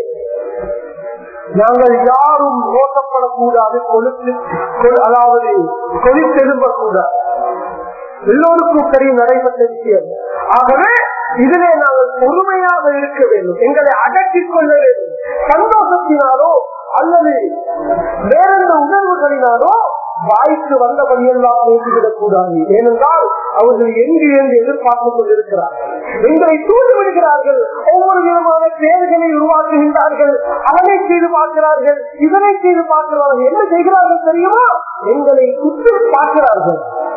நாங்கள் யாரும் மோசப்படக்கூடாது கொழுத்து அதாவது கொதித்தெழும்பக்கூடாது எல்லோருக்கும் தெரியும் நடைபெற்ற விஷயம் ஆகவே இதிலே நாங்கள் பொறுமையாக இருக்க வேண்டும் எங்களை அடக்கிக் கொள்ள வேண்டும் சந்தோஷத்தினாலோ அல்லது வேறெந்த உணர்வுகளினாலோ வாய்க்கு வந்தபடியெல்லாம் பேசிவிடக் கூடாது ஏனென்றால் அவர்கள் எங்கு என்று எதிர்பார்த்துக் கொண்டிருக்கிறார்கள் எங்களை தூண்டி விடுகிறார்கள் ஒவ்வொரு விதமான தேவைகளை உருவாக்குகின்றார்கள் அதனை செய்து பார்க்கிறார்கள் இதனை செய்து பார்க்கிறார்கள் என்ன செய்கிறார்கள் தெரியுமா எங்களை குற்று பார்க்கிறார்கள்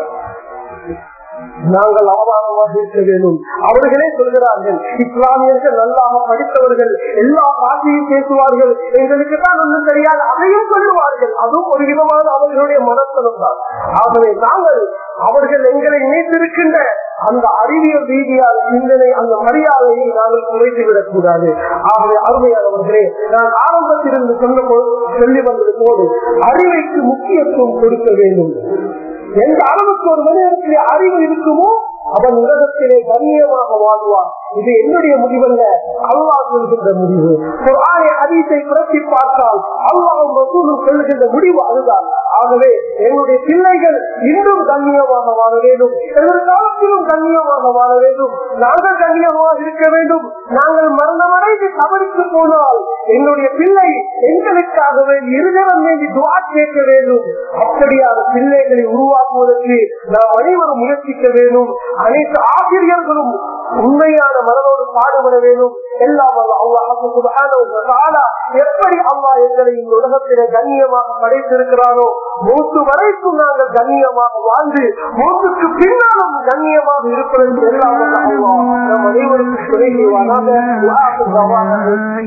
நாங்கள் ஆவாரமாக இருக்க வேண்டும் அவர்களே சொல்கிறார்கள் இஸ்லாமியர்கள் நல்லாக படித்தவர்கள் எல்லா பாட்டியும் பேசுவார்கள் எங்களுக்கு தான் ஒன்றும் தெரியாது அதையும் சொல்லுவார்கள் அதுவும் ஒரு விதமான அவர்களுடைய மனத்தனம் தான் ஆகவே நாங்கள் அவர்கள் எங்களை நினைத்திருக்கின்ற அந்த அறிவியல் ரீதியான சிந்தனை அந்த மரியாதையை நாங்கள் குறைத்து விடக் கூடாது ஆகவே அருமையானவர்களே நான் ஆரம்பத்திலிருந்து சொன்ன சொல்லி வந்தது போது அறிவைக்கு முக்கியத்துவம் கொடுக்க வேண்டும் எந்த அளவுக்கு ஒரு மனிதனுக்கு அறிவு இருக்குமோ அவன் உலகத்திலே கண்ணியமாக வாழ்வான் இது என்னுடைய முடிவல்ல அல்லாஹ் சொல்கின்ற முடிவு ஆணை அதிசை புரட்டி பார்த்தால் அல்லாஹ் அல்லாஹ் ரசூலும் சொல்லுகின்ற முடிவு அதுதான் ஆகவே எங்களுடைய பிள்ளைகள் இன்னும் கண்ணியமாக வாழ வேண்டும் எதிர்காலத்திலும் கண்ணியமாக வாழ வேண்டும் நாங்கள் கண்ணியமாக இருக்க வேண்டும் நாங்கள் மரணமடைந்து தவறிக்கு போனால் எங்களுடைய பிள்ளை எங்களுக்காகவே இருதரம் வேண்டி துவா கேட்க வேண்டும் அப்படியான பிள்ளைகளை உருவாக்குவதற்கு நாம் அனைவரும் முயற்சிக்க வேண்டும் அனைத்து ஆசிரியர்களும் உண்மையான மனதோடு பாடுபட வேண்டும் எல்லாம் அல்லாஹ் சுப்ஹானஹு வ தஆலா எப்படி அல்லாஹ் எங்களை இந்த உலகத்திலே கண்ணியமாக படைத்திருக்கிறாரோ மூத்து வரைக்கும் நாங்கள் கண்ணியமாக வாழ்ந்து மூத்துக்கு பின்னாலும் கண்ணியமாக இருப்பது என்று எல்லாம் வல்ல அல்லாஹ் நம் அனைவருக்கும் துணை செய்வானாக وآخر دعوانا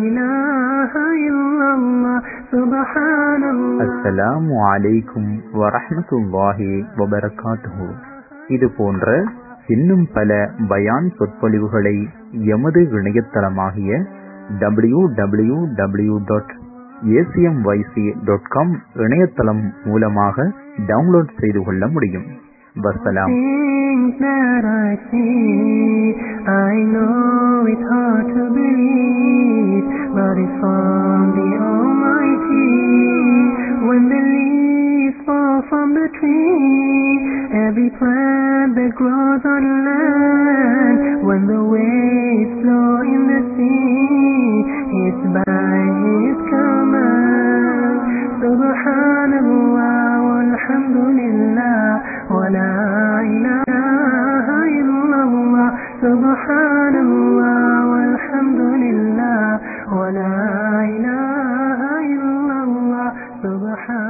அஸ்ஸலாமு அலைக்கும் வரஹ்மத்துல்லாஹி வபரகாத்துஹு இது போன்ற இன்னும் பல பயான் சொற்பொழிவுகளை எமது இணையதளமாகிய W W W dot ACMYC dot com இணையதளம் மூலமாக டவுன்லோட் செய்து கொள்ள முடியும் வசலாம் Things that I see, I know it's hard to believe, but it's from the Almighty. When the leaves fall from the tree, every plant that grows on land, when the waves flow in the sea, it's by His command. Subhanallah, walhamdulillah, wa la ilaha illallah. Subhanallah, walhamdulillah, wa la ilaha illallah. Subhan